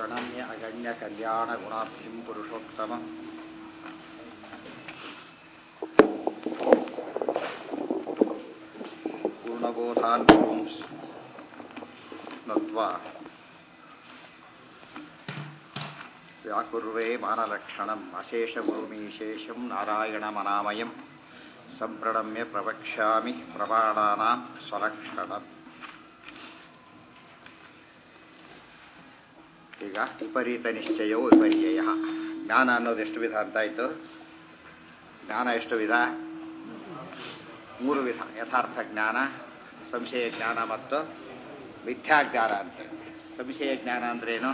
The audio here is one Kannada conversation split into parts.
ಪ್ರಣಮ್ಯ ಅಗಣ್ಯ ಕಲ್ಯಾಣ ಗುಣಾಬ್ಧಿಂ ಪುರುಷೋತ್ತಮ ಪೂರ್ಣಬೋಧಾನ್ ಪುಂಸ್ ನತ್ವಾ ವ್ಯಾಕುರ್ವೇ ಮಾನಲಕ್ಷಣಂ ಅಶೇಷಭೂಮಿಶೇಷಂ ನಾರಾಯಣಮನಾಮಯಂ ಸಂಪ್ರಣಮ್ಯ ಪ್ರವಕ್ಷ್ಯಾಮಿ ಪ್ರಮಾಣಾನಾಂ ಸ್ವಲಕ್ಷಣಂ ಈಗ ವಿಪರೀತ ನಿಶ್ಚಯೋ ವಿಪರ್ಯಯ ಜ್ಞಾನ ಅನ್ನೋದು ಎಷ್ಟು ವಿಧ ಅಂತಾಯ್ತು ಜ್ಞಾನ ಎಷ್ಟು ವಿಧ ಮೂರು ವಿಧ ಯಥಾರ್ಥ ಜ್ಞಾನ ಸಂಶಯ ಜ್ಞಾನ ಮತ್ತು ಮಿಥ್ಯಾಜ್ಞಾನ ಅಂತ ಸಂಶಯ ಜ್ಞಾನ ಅಂದ್ರೇನು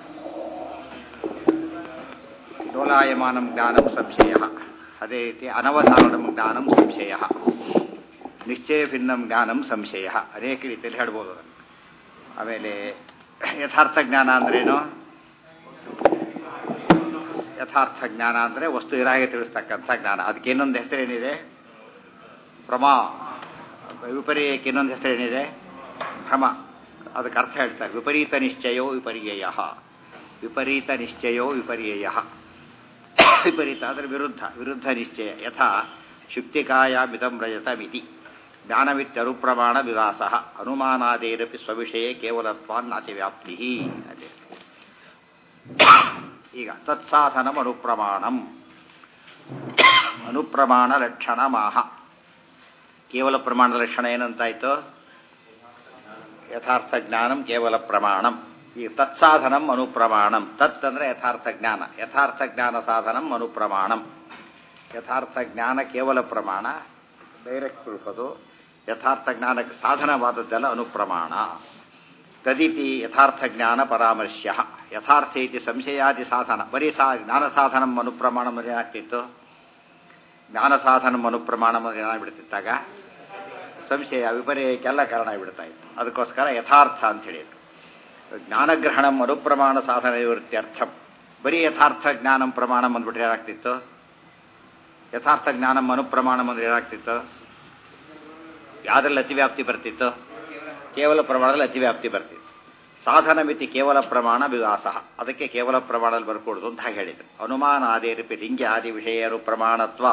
ಡೋಲಾಯಮಾನಂ ಜ್ಞಾನಂ ಸಂಶಯ ಅದೇ ರೀತಿ ಅನವಧಾರಣಂ ಜ್ಞಾನಂ ಸಂಶಯ ನಿಶ್ಚಯ ಭಿನ್ನಂ ಜ್ಞಾನಂ ಸಂಶಯ ಅನೇಕ ರೀತಿಯಲ್ಲಿ ಹೇಳ್ಬೋದು ಅದನ್ನು ಆಮೇಲೆ ಯಥಾರ್ಥ ಜ್ಞಾನ ಅಂದ್ರೇನು ಯಥಾರ್ಥ ಜ್ಞಾನ ಅಂದರೆ ವಸ್ತು ಇರಾಗೆ ತಿಳಿಸ್ತಕ್ಕಂಥ ಜ್ಞಾನ ಅದಕ್ಕೆ ಇನ್ನೊಂದು ಹೆಸರೇನಿದೆ ಪ್ರಮಾ ವಿಪರ್ಯಕ್ಕೆ ಇನ್ನೊಂದು ಹೆಸರೇನಿದೆ ಭ್ರಮ ಅದಕ್ಕೆ ಅರ್ಥ ಹೇಳ್ತಾರೆ ವಿಪರೀತ ನಿಶ್ಚಯೋ ವಿಪರ್ಯಯ ವಿಪರೀತ ನಿಶ್ಚಯೋ ವಿಪರ್ಯಯ ವಿಪರೀತ ಅಂದರೆ ವಿರುದ್ಧ ವಿರುದ್ಧ ನಿಶ್ಚಯ ಯಥಾ ಶುಕ್ತಿಕಾಯಾಮಿದಂ ರಜತ ಮಿತಿ ಜ್ಞಾನವಿತ್ಯನುಪ್ರಮಾಣ ವಿಲಾಸ ಅನುಮಾನಾದೇರಪಿ ಸ್ವವಿಷಯ ಕೇವಲತ್ವಾನ್ನತಿವ್ಯಾಪ್ತಿ ಅದೇ ಈಗ ತತ್ಸಾಧನಂ ಅನುಪ್ರಮಾಣಂ ಅನುಪ್ರಮಾಣ ಲಕ್ಷಣ ಮಾಹ ಕೇವಲ ಪ್ರಮಾಣದ ಲಕ್ಷಣ ಏನಂತಾಯ್ತು ಯಥಾರ್ಥ ಜ್ಞಾನಂ ಕೇವಲ ಪ್ರಮಾಣಂ ಈ ತತ್ಸಾಧನಂ ಅನುಪ್ರಮಾಣಂ ತತ್ ಅಂದ್ರೆ ಯಥಾರ್ಥ ಜ್ಞಾನ ಯಥಾರ್ಥ ಜ್ಞಾನ ಸಾಧನಂ ಅನುಪ್ರಮಾಣಂ ಯಥಾರ್ಥ ಜ್ಞಾನ ಕೇವಲ ಪ್ರಮಾಣ ಡೈರೆಕ್ಟ್ ತಿಳ್ಕೋದು ಯಥಾರ್ಥ ಜ್ಞಾನಕ್ಕೆ ಸಾಧನವಾದದ್ದೆಲ್ಲ ಅನುಪ್ರಮಾಣ ತದಿತಿ ಯಥಾರ್ಥ ಜ್ಞಾನ ಪರಾಮರ್ಶ್ಯ ಯಥಾರ್ಥ ಇತಿ ಸಂಶಯಾದಿ ಸಾಧನ ಬರೀ ಸಾ ಜ್ಞಾನ ಸಾಧನಂ ಅನುಪ್ರಮಾಣ ಏನಾಗ್ತಿತ್ತು ಜ್ಞಾನ ಸಾಧನಂ ಅನುಪ್ರಮಾಣ ಏನಾಗ್ಬಿಡ್ತಿತ್ತಾಗ ಸಂಶಯ ವಿಪರ್ಯಕ್ಕೆಲ್ಲ ಕಾರಣ ಆಗಿಬಿಡ್ತಾ ಇತ್ತು ಅದಕ್ಕೋಸ್ಕರ ಯಥಾರ್ಥ ಅಂತ ಹೇಳಿದ್ರು ಜ್ಞಾನಗ್ರಹಣಂ ಅನುಪ್ರಮಾಣ ಸಾಧನ ನಿವೃತ್ತ್ಯರ್ಥಂ ಬರೀ ಯಥಾರ್ಥ ಜ್ಞಾನಂ ಪ್ರಮಾಣ ಬಂದ್ಬಿಟ್ರೆ ಏನಾಗ್ತಿತ್ತು ಯಥಾರ್ಥ ಜ್ಞಾನಂ ಅನುಪ್ರಮಾಣ ಅಂದ್ರೆ ಏನಾಗ್ತಿತ್ತು ಯಾವ್ದ್ರಲ್ಲಿ ಅತಿವ್ಯಾಪ್ತಿ ಬರ್ತಿತ್ತು ಕೇವಲ ಪ್ರಮಾಣದಲ್ಲಿ ಅತಿವ್ಯಾಪ್ತಿ ಬರ್ತಿತ್ತು ಸಾಧನ ಮಿತಿ ಕೇವಲ ಪ್ರಮಾಣ ವಿವಾಸ ಅದಕ್ಕೆ ಕೇವಲ ಪ್ರಮಾಣದಲ್ಲಿ ಬರ್ಕೊಡುದು ಅಂತ ಹಾಗೆ ಹೇಳಿದ್ರು ಅನುಮಾನ ಆದೇರಿಪಿ ಲಿಂಗ ಆದಿ ವಿಷಯರು ಪ್ರಮಾಣತ್ವ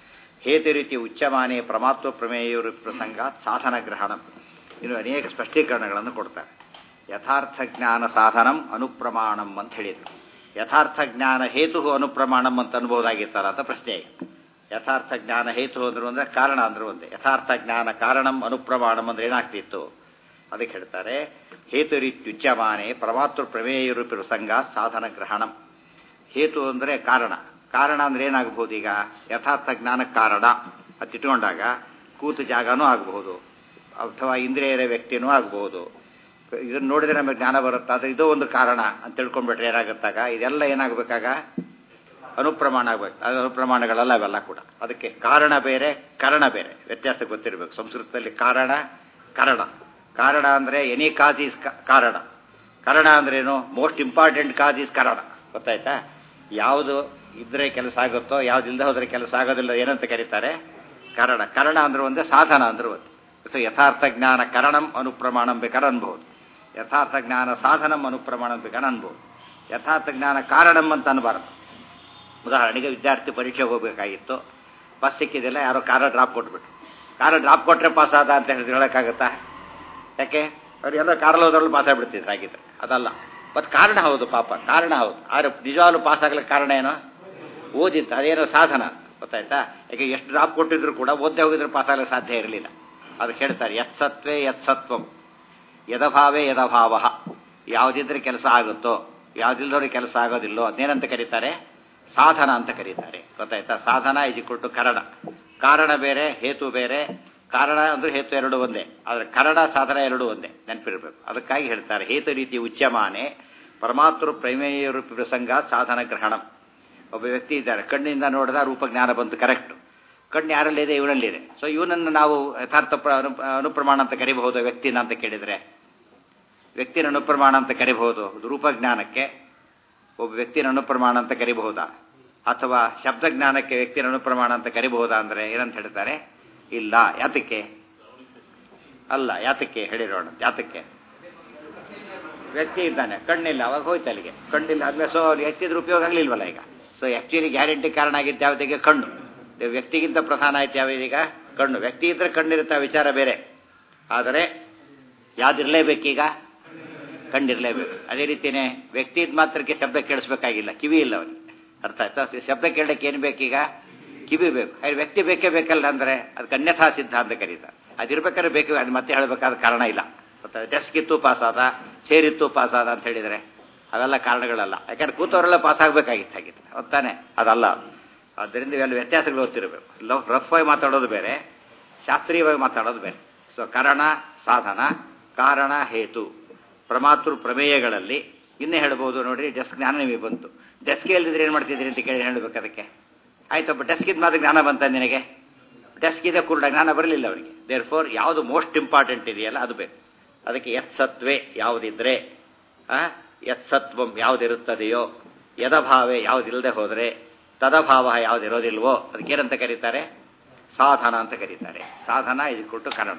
ಹೇತು ರೀತಿ ಉಚ್ಚಮಾನೆ ಪ್ರಮಾತ್ವ ಪ್ರಮೇಯರು ಪ್ರಸಂಗ ಸಾಧನ ಗ್ರಹಣ ಇನ್ನು ಅನೇಕ ಸ್ಪಷ್ಟೀಕರಣಗಳನ್ನು ಕೊಡ್ತಾರೆ ಯಥಾರ್ಥ ಜ್ಞಾನ ಸಾಧನಂ ಅನುಪ್ರಮಾಣಂ ಅಂತ ಹೇಳಿದ್ರು ಯಥಾರ್ಥ ಜ್ಞಾನ ಹೇತು ಅನುಪ್ರಮಾಣಂ ಅಂತ ಅನ್ಬೋದಾಗಿತ್ತಲ್ಲ ಅಂತ ಪ್ರಶ್ನೆ ಯಥಾರ್ಥ ಜ್ಞಾನ ಹೇತು ಅಂದ್ರು ಅಂದ್ರೆ ಕಾರಣ ಅಂದ್ರೆ ಒಂದೇ ಯಥಾರ್ಥ ಜ್ಞಾನ ಕಾರಣಂ ಅನುಪ್ರಮಾಣಂ ಅಂದ್ರೆ ಏನಾಗ್ತಿತ್ತು ಅದಕ್ಕೆ ಹೇಳ್ತಾರೆ ಹೇತು ರೀತ್ಯುಚ್ಯಮಾನೆ ಪ್ರಮಾತೃ ಪ್ರಮೇಯರು ಪ್ರಸಂಗ ಸಾಧನ ಗ್ರಹಣಂ ಹೇತು ಅಂದ್ರೆ ಕಾರಣ ಕಾರಣ ಅಂದ್ರೆ ಏನಾಗಬಹುದು ಈಗ ಯಥಾರ್ಥ ಜ್ಞಾನ ಕಾರಣ ಅದು ಇಟ್ಕೊಂಡಾಗ ಕೂತು ಜಾಗನೂ ಆಗಬಹುದು ಅಥವಾ ಇಂದ್ರಿಯರ ವ್ಯಕ್ತಿನೂ ಆಗಬಹುದು ಇದನ್ನ ನೋಡಿದ್ರೆ ನಮಗೆ ಜ್ಞಾನ ಬರುತ್ತಾ ಆದರೆ ಇದು ಒಂದು ಕಾರಣ ಅಂತ ತಿಳ್ಕೊಂಡ್ಬಿಟ್ರೆ ಏನಾಗುತ್ತಾಗ ಇದೆಲ್ಲ ಏನಾಗಬೇಕಾಗ ಅನುಪ್ರಮಾಣ ಆಗ್ಬೇಕು ಅದು ಅನುಪ್ರಮಾಣಗಳಲ್ಲ ಅವೆಲ್ಲ ಕೂಡ ಅದಕ್ಕೆ ಕಾರಣ ಬೇರೆ ಕರಣ ಬೇರೆ ವ್ಯತ್ಯಾಸ ಗೊತ್ತಿರಬೇಕು ಸಂಸ್ಕೃತದಲ್ಲಿ ಕಾರಣ ಕರಣ ಕಾರಣ ಅಂದರೆ ಎನಿ ಕಾಸ್ ಈಸ್ ಕಾರಣ ಕರಣ ಅಂದ್ರೇನು ಮೋಸ್ಟ್ ಇಂಪಾರ್ಟೆಂಟ್ ಕಾಸ್ ಈಸ್ ಕರಣ ಗೊತ್ತಾಯ್ತಾ ಯಾವುದು ಇದ್ರೆ ಕೆಲಸ ಆಗುತ್ತೋ ಯಾವ್ದು ಇಲ್ಲದೆ ಹೋದ್ರೆ ಕೆಲಸ ಆಗೋದಿಲ್ಲ ಏನಂತ ಕರೀತಾರೆ ಕರಣ ಕರಣ ಅಂದ್ರೆ ಒಂದೇ ಸಾಧನ ಅಂದ್ರೆ ಒಂದು ಸೊ ಯಥಾರ್ಥ ಜ್ಞಾನ ಕರಣಂ ಅನುಪ್ರಮಾಣಂ ಬೇಕಾದ್ರೆ ಅನ್ಬಹುದು ಯಥಾರ್ಥ ಜ್ಞಾನ ಸಾಧನಂ ಅನುಪ್ರಮಾಣಂ ಬೇಕಾದ್ರೆ ಅನ್ಬಹುದು ಯಥಾರ್ಥ ಜ್ಞಾನ ಕಾರಣಂ ಅಂತ ಅನ್ಬಾರ್ದು ಉದಾಹರಣೆಗೆ ವಿದ್ಯಾರ್ಥಿ ಪರೀಕ್ಷೆಗೆ ಹೋಗಬೇಕಾಗಿತ್ತು ಬಸ್ ಸಿಕ್ಕಿದಿಲ್ಲ ಯಾರೋ ಕಾರ ಡ್ರಾಪ್ ಕೊಟ್ಬಿಟ್ರು ಕಾರ ಡ್ರಾಪ್ ಕೊಟ್ಟರೆ ಪಾಸ್ ಆದ ಅಂತ ಹೇಳಿದ್ರೆ ಹೇಳೋಕ್ಕಾಗತ್ತಾ ಯಾಕೆ ಅವ್ರು ಎಲ್ಲ ಕಾರಲ್ಲಿ ಹೋದ್ರಲ್ಲೂ ಪಾಸ್ ಆಗಿಬಿಡ್ತಿದ್ರು ಹಾಗಿದ್ರೆ ಅದಲ್ಲ ಮತ್ತು ಕಾರಣ ಹೌದು ಪಾಪ ಕಾರಣ ಹೌದು ಆದರೆ ನಿಜವಾಗ್ಲೂ ಪಾಸ್ ಆಗ್ಲಿಕ್ಕೆ ಕಾರಣ ಏನೋ ಓದಿತ್ತು ಅದೇನೋ ಸಾಧನ ಗೊತ್ತಾಯ್ತಾ ಯಾಕೆ ಎಷ್ಟು ಡ್ರಾಪ್ ಕೊಟ್ಟಿದ್ರು ಕೂಡ ಓದ್ದೇ ಹೋಗಿದ್ರೆ ಪಾಸ್ ಆಗಲಿಕ್ಕೆ ಸಾಧ್ಯ ಇರಲಿಲ್ಲ ಅದಕ್ಕೆ ಹೇಳ್ತಾರೆ ಯತ್ಸತ್ವೇ ಯತ್ಸತ್ವಂ ಯದಭಾವೇ ಯದಭಾವ ಯಾವುದಿದ್ರೆ ಕೆಲಸ ಆಗುತ್ತೋ ಯಾವುದಿಲ್ಲದವ್ರಿಗೆ ಕೆಲಸ ಆಗೋದಿಲ್ಲೋ ಅದನ್ನೇನಂತ ಕರೀತಾರೆ ಸಾಧನ ಅಂತ ಕರೀತಾರೆ ಗೊತ್ತಾಯ್ತಾ ಸಾಧನ ಇಸ್ ಇಕ್ವಲ್ ಟು ಕರಣ ಕಾರಣ ಬೇರೆ ಹೇತು ಬೇರೆ ಕಾರಣ ಅಂದ್ರೆ ಹೇತು ಎರಡು ಒಂದೇ ಆದರೆ ಕರಣ ಸಾಧನ ಎರಡು ಒಂದೇ ನೆನಪಿರಬೇಕು ಅದಕ್ಕಾಗಿ ಹೇಳ್ತಾರೆ ಹೇತು ರೀತಿ ಉಚ್ಯಮಾನೆ ಪರಮಾತೃ ಪ್ರಮೇಯ ರೂಪಿ ಪ್ರಸಂಗ ಸಾಧನ ಗ್ರಹಣ ಒಬ್ಬ ವ್ಯಕ್ತಿ ಇದ್ದಾರೆ ಕಣ್ಣಿಂದ ನೋಡಿದ ರೂಪಜ್ಞಾನ ಬಂತು ಕರೆಕ್ಟ್ ಕಣ್ಣು ಯಾರಲ್ಲಿದೆ ಇವನಲ್ಲಿದೆ ಸೊ ಇವನನ್ನು ನಾವು ಯಥಾರ್ಥ ಅನುಪ್ರಮಾಣ ಅಂತ ಕರಿಬಹುದು ವ್ಯಕ್ತಿನ ಅಂತ ಕೇಳಿದರೆ ವ್ಯಕ್ತಿನ ಅನುಪ್ರಮಾಣ ಅಂತ ಕರಿಬಹುದು ರೂಪಜ್ಞಾನಕ್ಕೆ ಒಬ್ಬ ವ್ಯಕ್ತಿನ ಅನುಪ್ರಮಾಣ ಅಂತ ಕರಿಬಹುದಾ ಅಥವಾ ಶಬ್ದಜ್ಞಾನಕ್ಕೆ ವ್ಯಕ್ತಿನ ಅನುಪ್ರಮಾಣ ಅಂತ ಕರಿಬಹುದಾ ಅಂದರೆ ಏನಂತ ಹೇಳ್ತಾರೆ ಇಲ್ಲ ಯಾತಕ್ಕೆ ಅಲ್ಲ ಯಾತಕ್ಕೆ ಹೇಳಿರೋಣ ಯಾತಕ್ಕೆ ವ್ಯಕ್ತಿ ಇದ್ದಾನೆ ಕಣ್ಣಿಲ್ಲ ಅವಾಗ ಹೋಯ್ತು ಅಲ್ಲಿಗೆ ಕಣ್ಣಿಲ್ಲ ಆದ್ಮೇಲೆ ಸೊ ಅವ್ರು ಎತ್ತಿದ್ರ ಉಪಯೋಗ ಆಗಲಿಲ್ವಲ್ಲ ಈಗ ಸೊ ಆ್ಯಕ್ಚುಲಿ ಗ್ಯಾರಂಟಿ ಕಾರಣ ಆಗಿದ್ದು ಯಾವುದಿಗೆ ಕಣ್ಣು ಇದು ವ್ಯಕ್ತಿಗಿಂತ ಪ್ರಧಾನ ಆಯ್ತು ಯಾವುದೀಗ ಕಣ್ಣು ವ್ಯಕ್ತಿ ಇದ್ರೆ ಕಣ್ಣಿರುತ್ತೆ ಆ ವಿಚಾರ ಬೇರೆ ಆದರೆ ಯಾವ್ದಿರಲೇಬೇಕೀಗ ಕಂಡಿರಲೇಬೇಕು ಅದೇ ರೀತಿಯೇ ವ್ಯಕ್ತಿ ಇದ್ ಮಾತ್ರಕ್ಕೆ ಶಬ್ದ ಕೇಳಿಸ್ಬೇಕಾಗಿಲ್ಲ ಕಿವಿ ಇಲ್ಲ ಅವನಿಗೆ ಅರ್ಥ ಆಯ್ತಾ ಶಬ್ದ ಕೇಳಕ್ಕೆ ಏನು ಬೇಕೀಗ ಕಿವಿ ಬೇಕು ಅದು ವ್ಯಕ್ತಿ ಬೇಕೇ ಬೇಕಲ್ಲ ಅಂದ್ರೆ ಅದಕ್ಕೆ ಅನ್ಯಥಾ ಸಿದ್ಧ ಅಂತ ಕರೀತಾರೆ ಅದಿರ್ಬೇಕಾದ್ರೆ ಬೇಕು ಅದು ಮತ್ತೆ ಹೇಳಬೇಕಾದ ಕಾರಣ ಇಲ್ಲ ಗೊತ್ತಾ ಡೆಸ್ಕ್ ಇತ್ತು ಪಾಸ್ ಆದ ಸೇರಿತ್ತು ಪಾಸ್ ಆದ ಅಂತ ಹೇಳಿದರೆ ಅವೆಲ್ಲ ಕಾರಣಗಳಲ್ಲ ಯಾಕಂದ್ರೆ ಕೂತವರೆಲ್ಲ ಪಾಸ್ ಆಗಬೇಕಾಗಿತ್ತು ಹಾಗಿತ್ತು ಗೊತ್ತಾನೆ ಅದಲ್ಲ ಆದ್ದರಿಂದ ಇವೆಲ್ಲ ವ್ಯತ್ಯಾಸಗಳು ಗೊತ್ತಿರಬೇಕು ಲವ್ ರಫ್ ಆಗಿ ಮಾತಾಡೋದು ಬೇರೆ ಶಾಸ್ತ್ರೀಯವಾಗಿ ಮಾತಾಡೋದು ಬೇರೆ ಸೊ ಕಾರಣ ಸಾಧನ ಕಾರಣ ಹೇತು ಪ್ರಮಾತೃ ಪ್ರಮೇಯಗಳಲ್ಲಿ ಇನ್ನೇ ಹೇಳ್ಬೋದು ನೋಡ್ರಿ ಡೆಸ್ಕ್ ಜ್ಞಾನ ನಿಮಗೆ ಬಂತು ಡೆಸ್ಕ್ ಇಲ್ದಿದ್ರೆ ಏನು ಮಾಡ್ತಿದ್ರಿ ಅಂತ ಕೇಳಿ ಹೇಳ್ಬೇಕು ಅದಕ್ಕೆ ಆಯ್ತಪ್ಪ ಡೆಸ್ಕ್ ಇದ್ ಮಾತ್ರ ಜ್ಞಾನ ಬಂತ ನಿನಗೆ ಡೆಸ್ಕ್ ಇದೆ ಕುರುಡ ಜ್ಞಾನ ಬರಲಿಲ್ಲ ಅವರಿಗೆ ದೇರ್ ಫೋರ್ ಯಾವುದು ಮೋಸ್ಟ್ ಇಂಪಾರ್ಟೆಂಟ್ ಇದೆಯಲ್ಲ ಅದು ಬೇಕು ಅದಕ್ಕೆ ಯತ್ಸತ್ವೇ ಯಾವುದಿದ್ರೆ ಯತ್ಸತ್ವಂ ಯಾವುದಿರುತ್ತದೆಯೋ ಯದಭಾವೆ ಯಾವುದಿಲ್ಲದೆ ಹೋದರೆ ತದಭಾವ ಯಾವುದಿರೋದಿಲ್ವೋ ಅದಕ್ಕೇನಂತ ಕರೀತಾರೆ ಸಾಧನ ಅಂತ ಕರೀತಾರೆ ಸಾಧನ ಇದು ಕೊಟ್ಟು ಕಾರಣ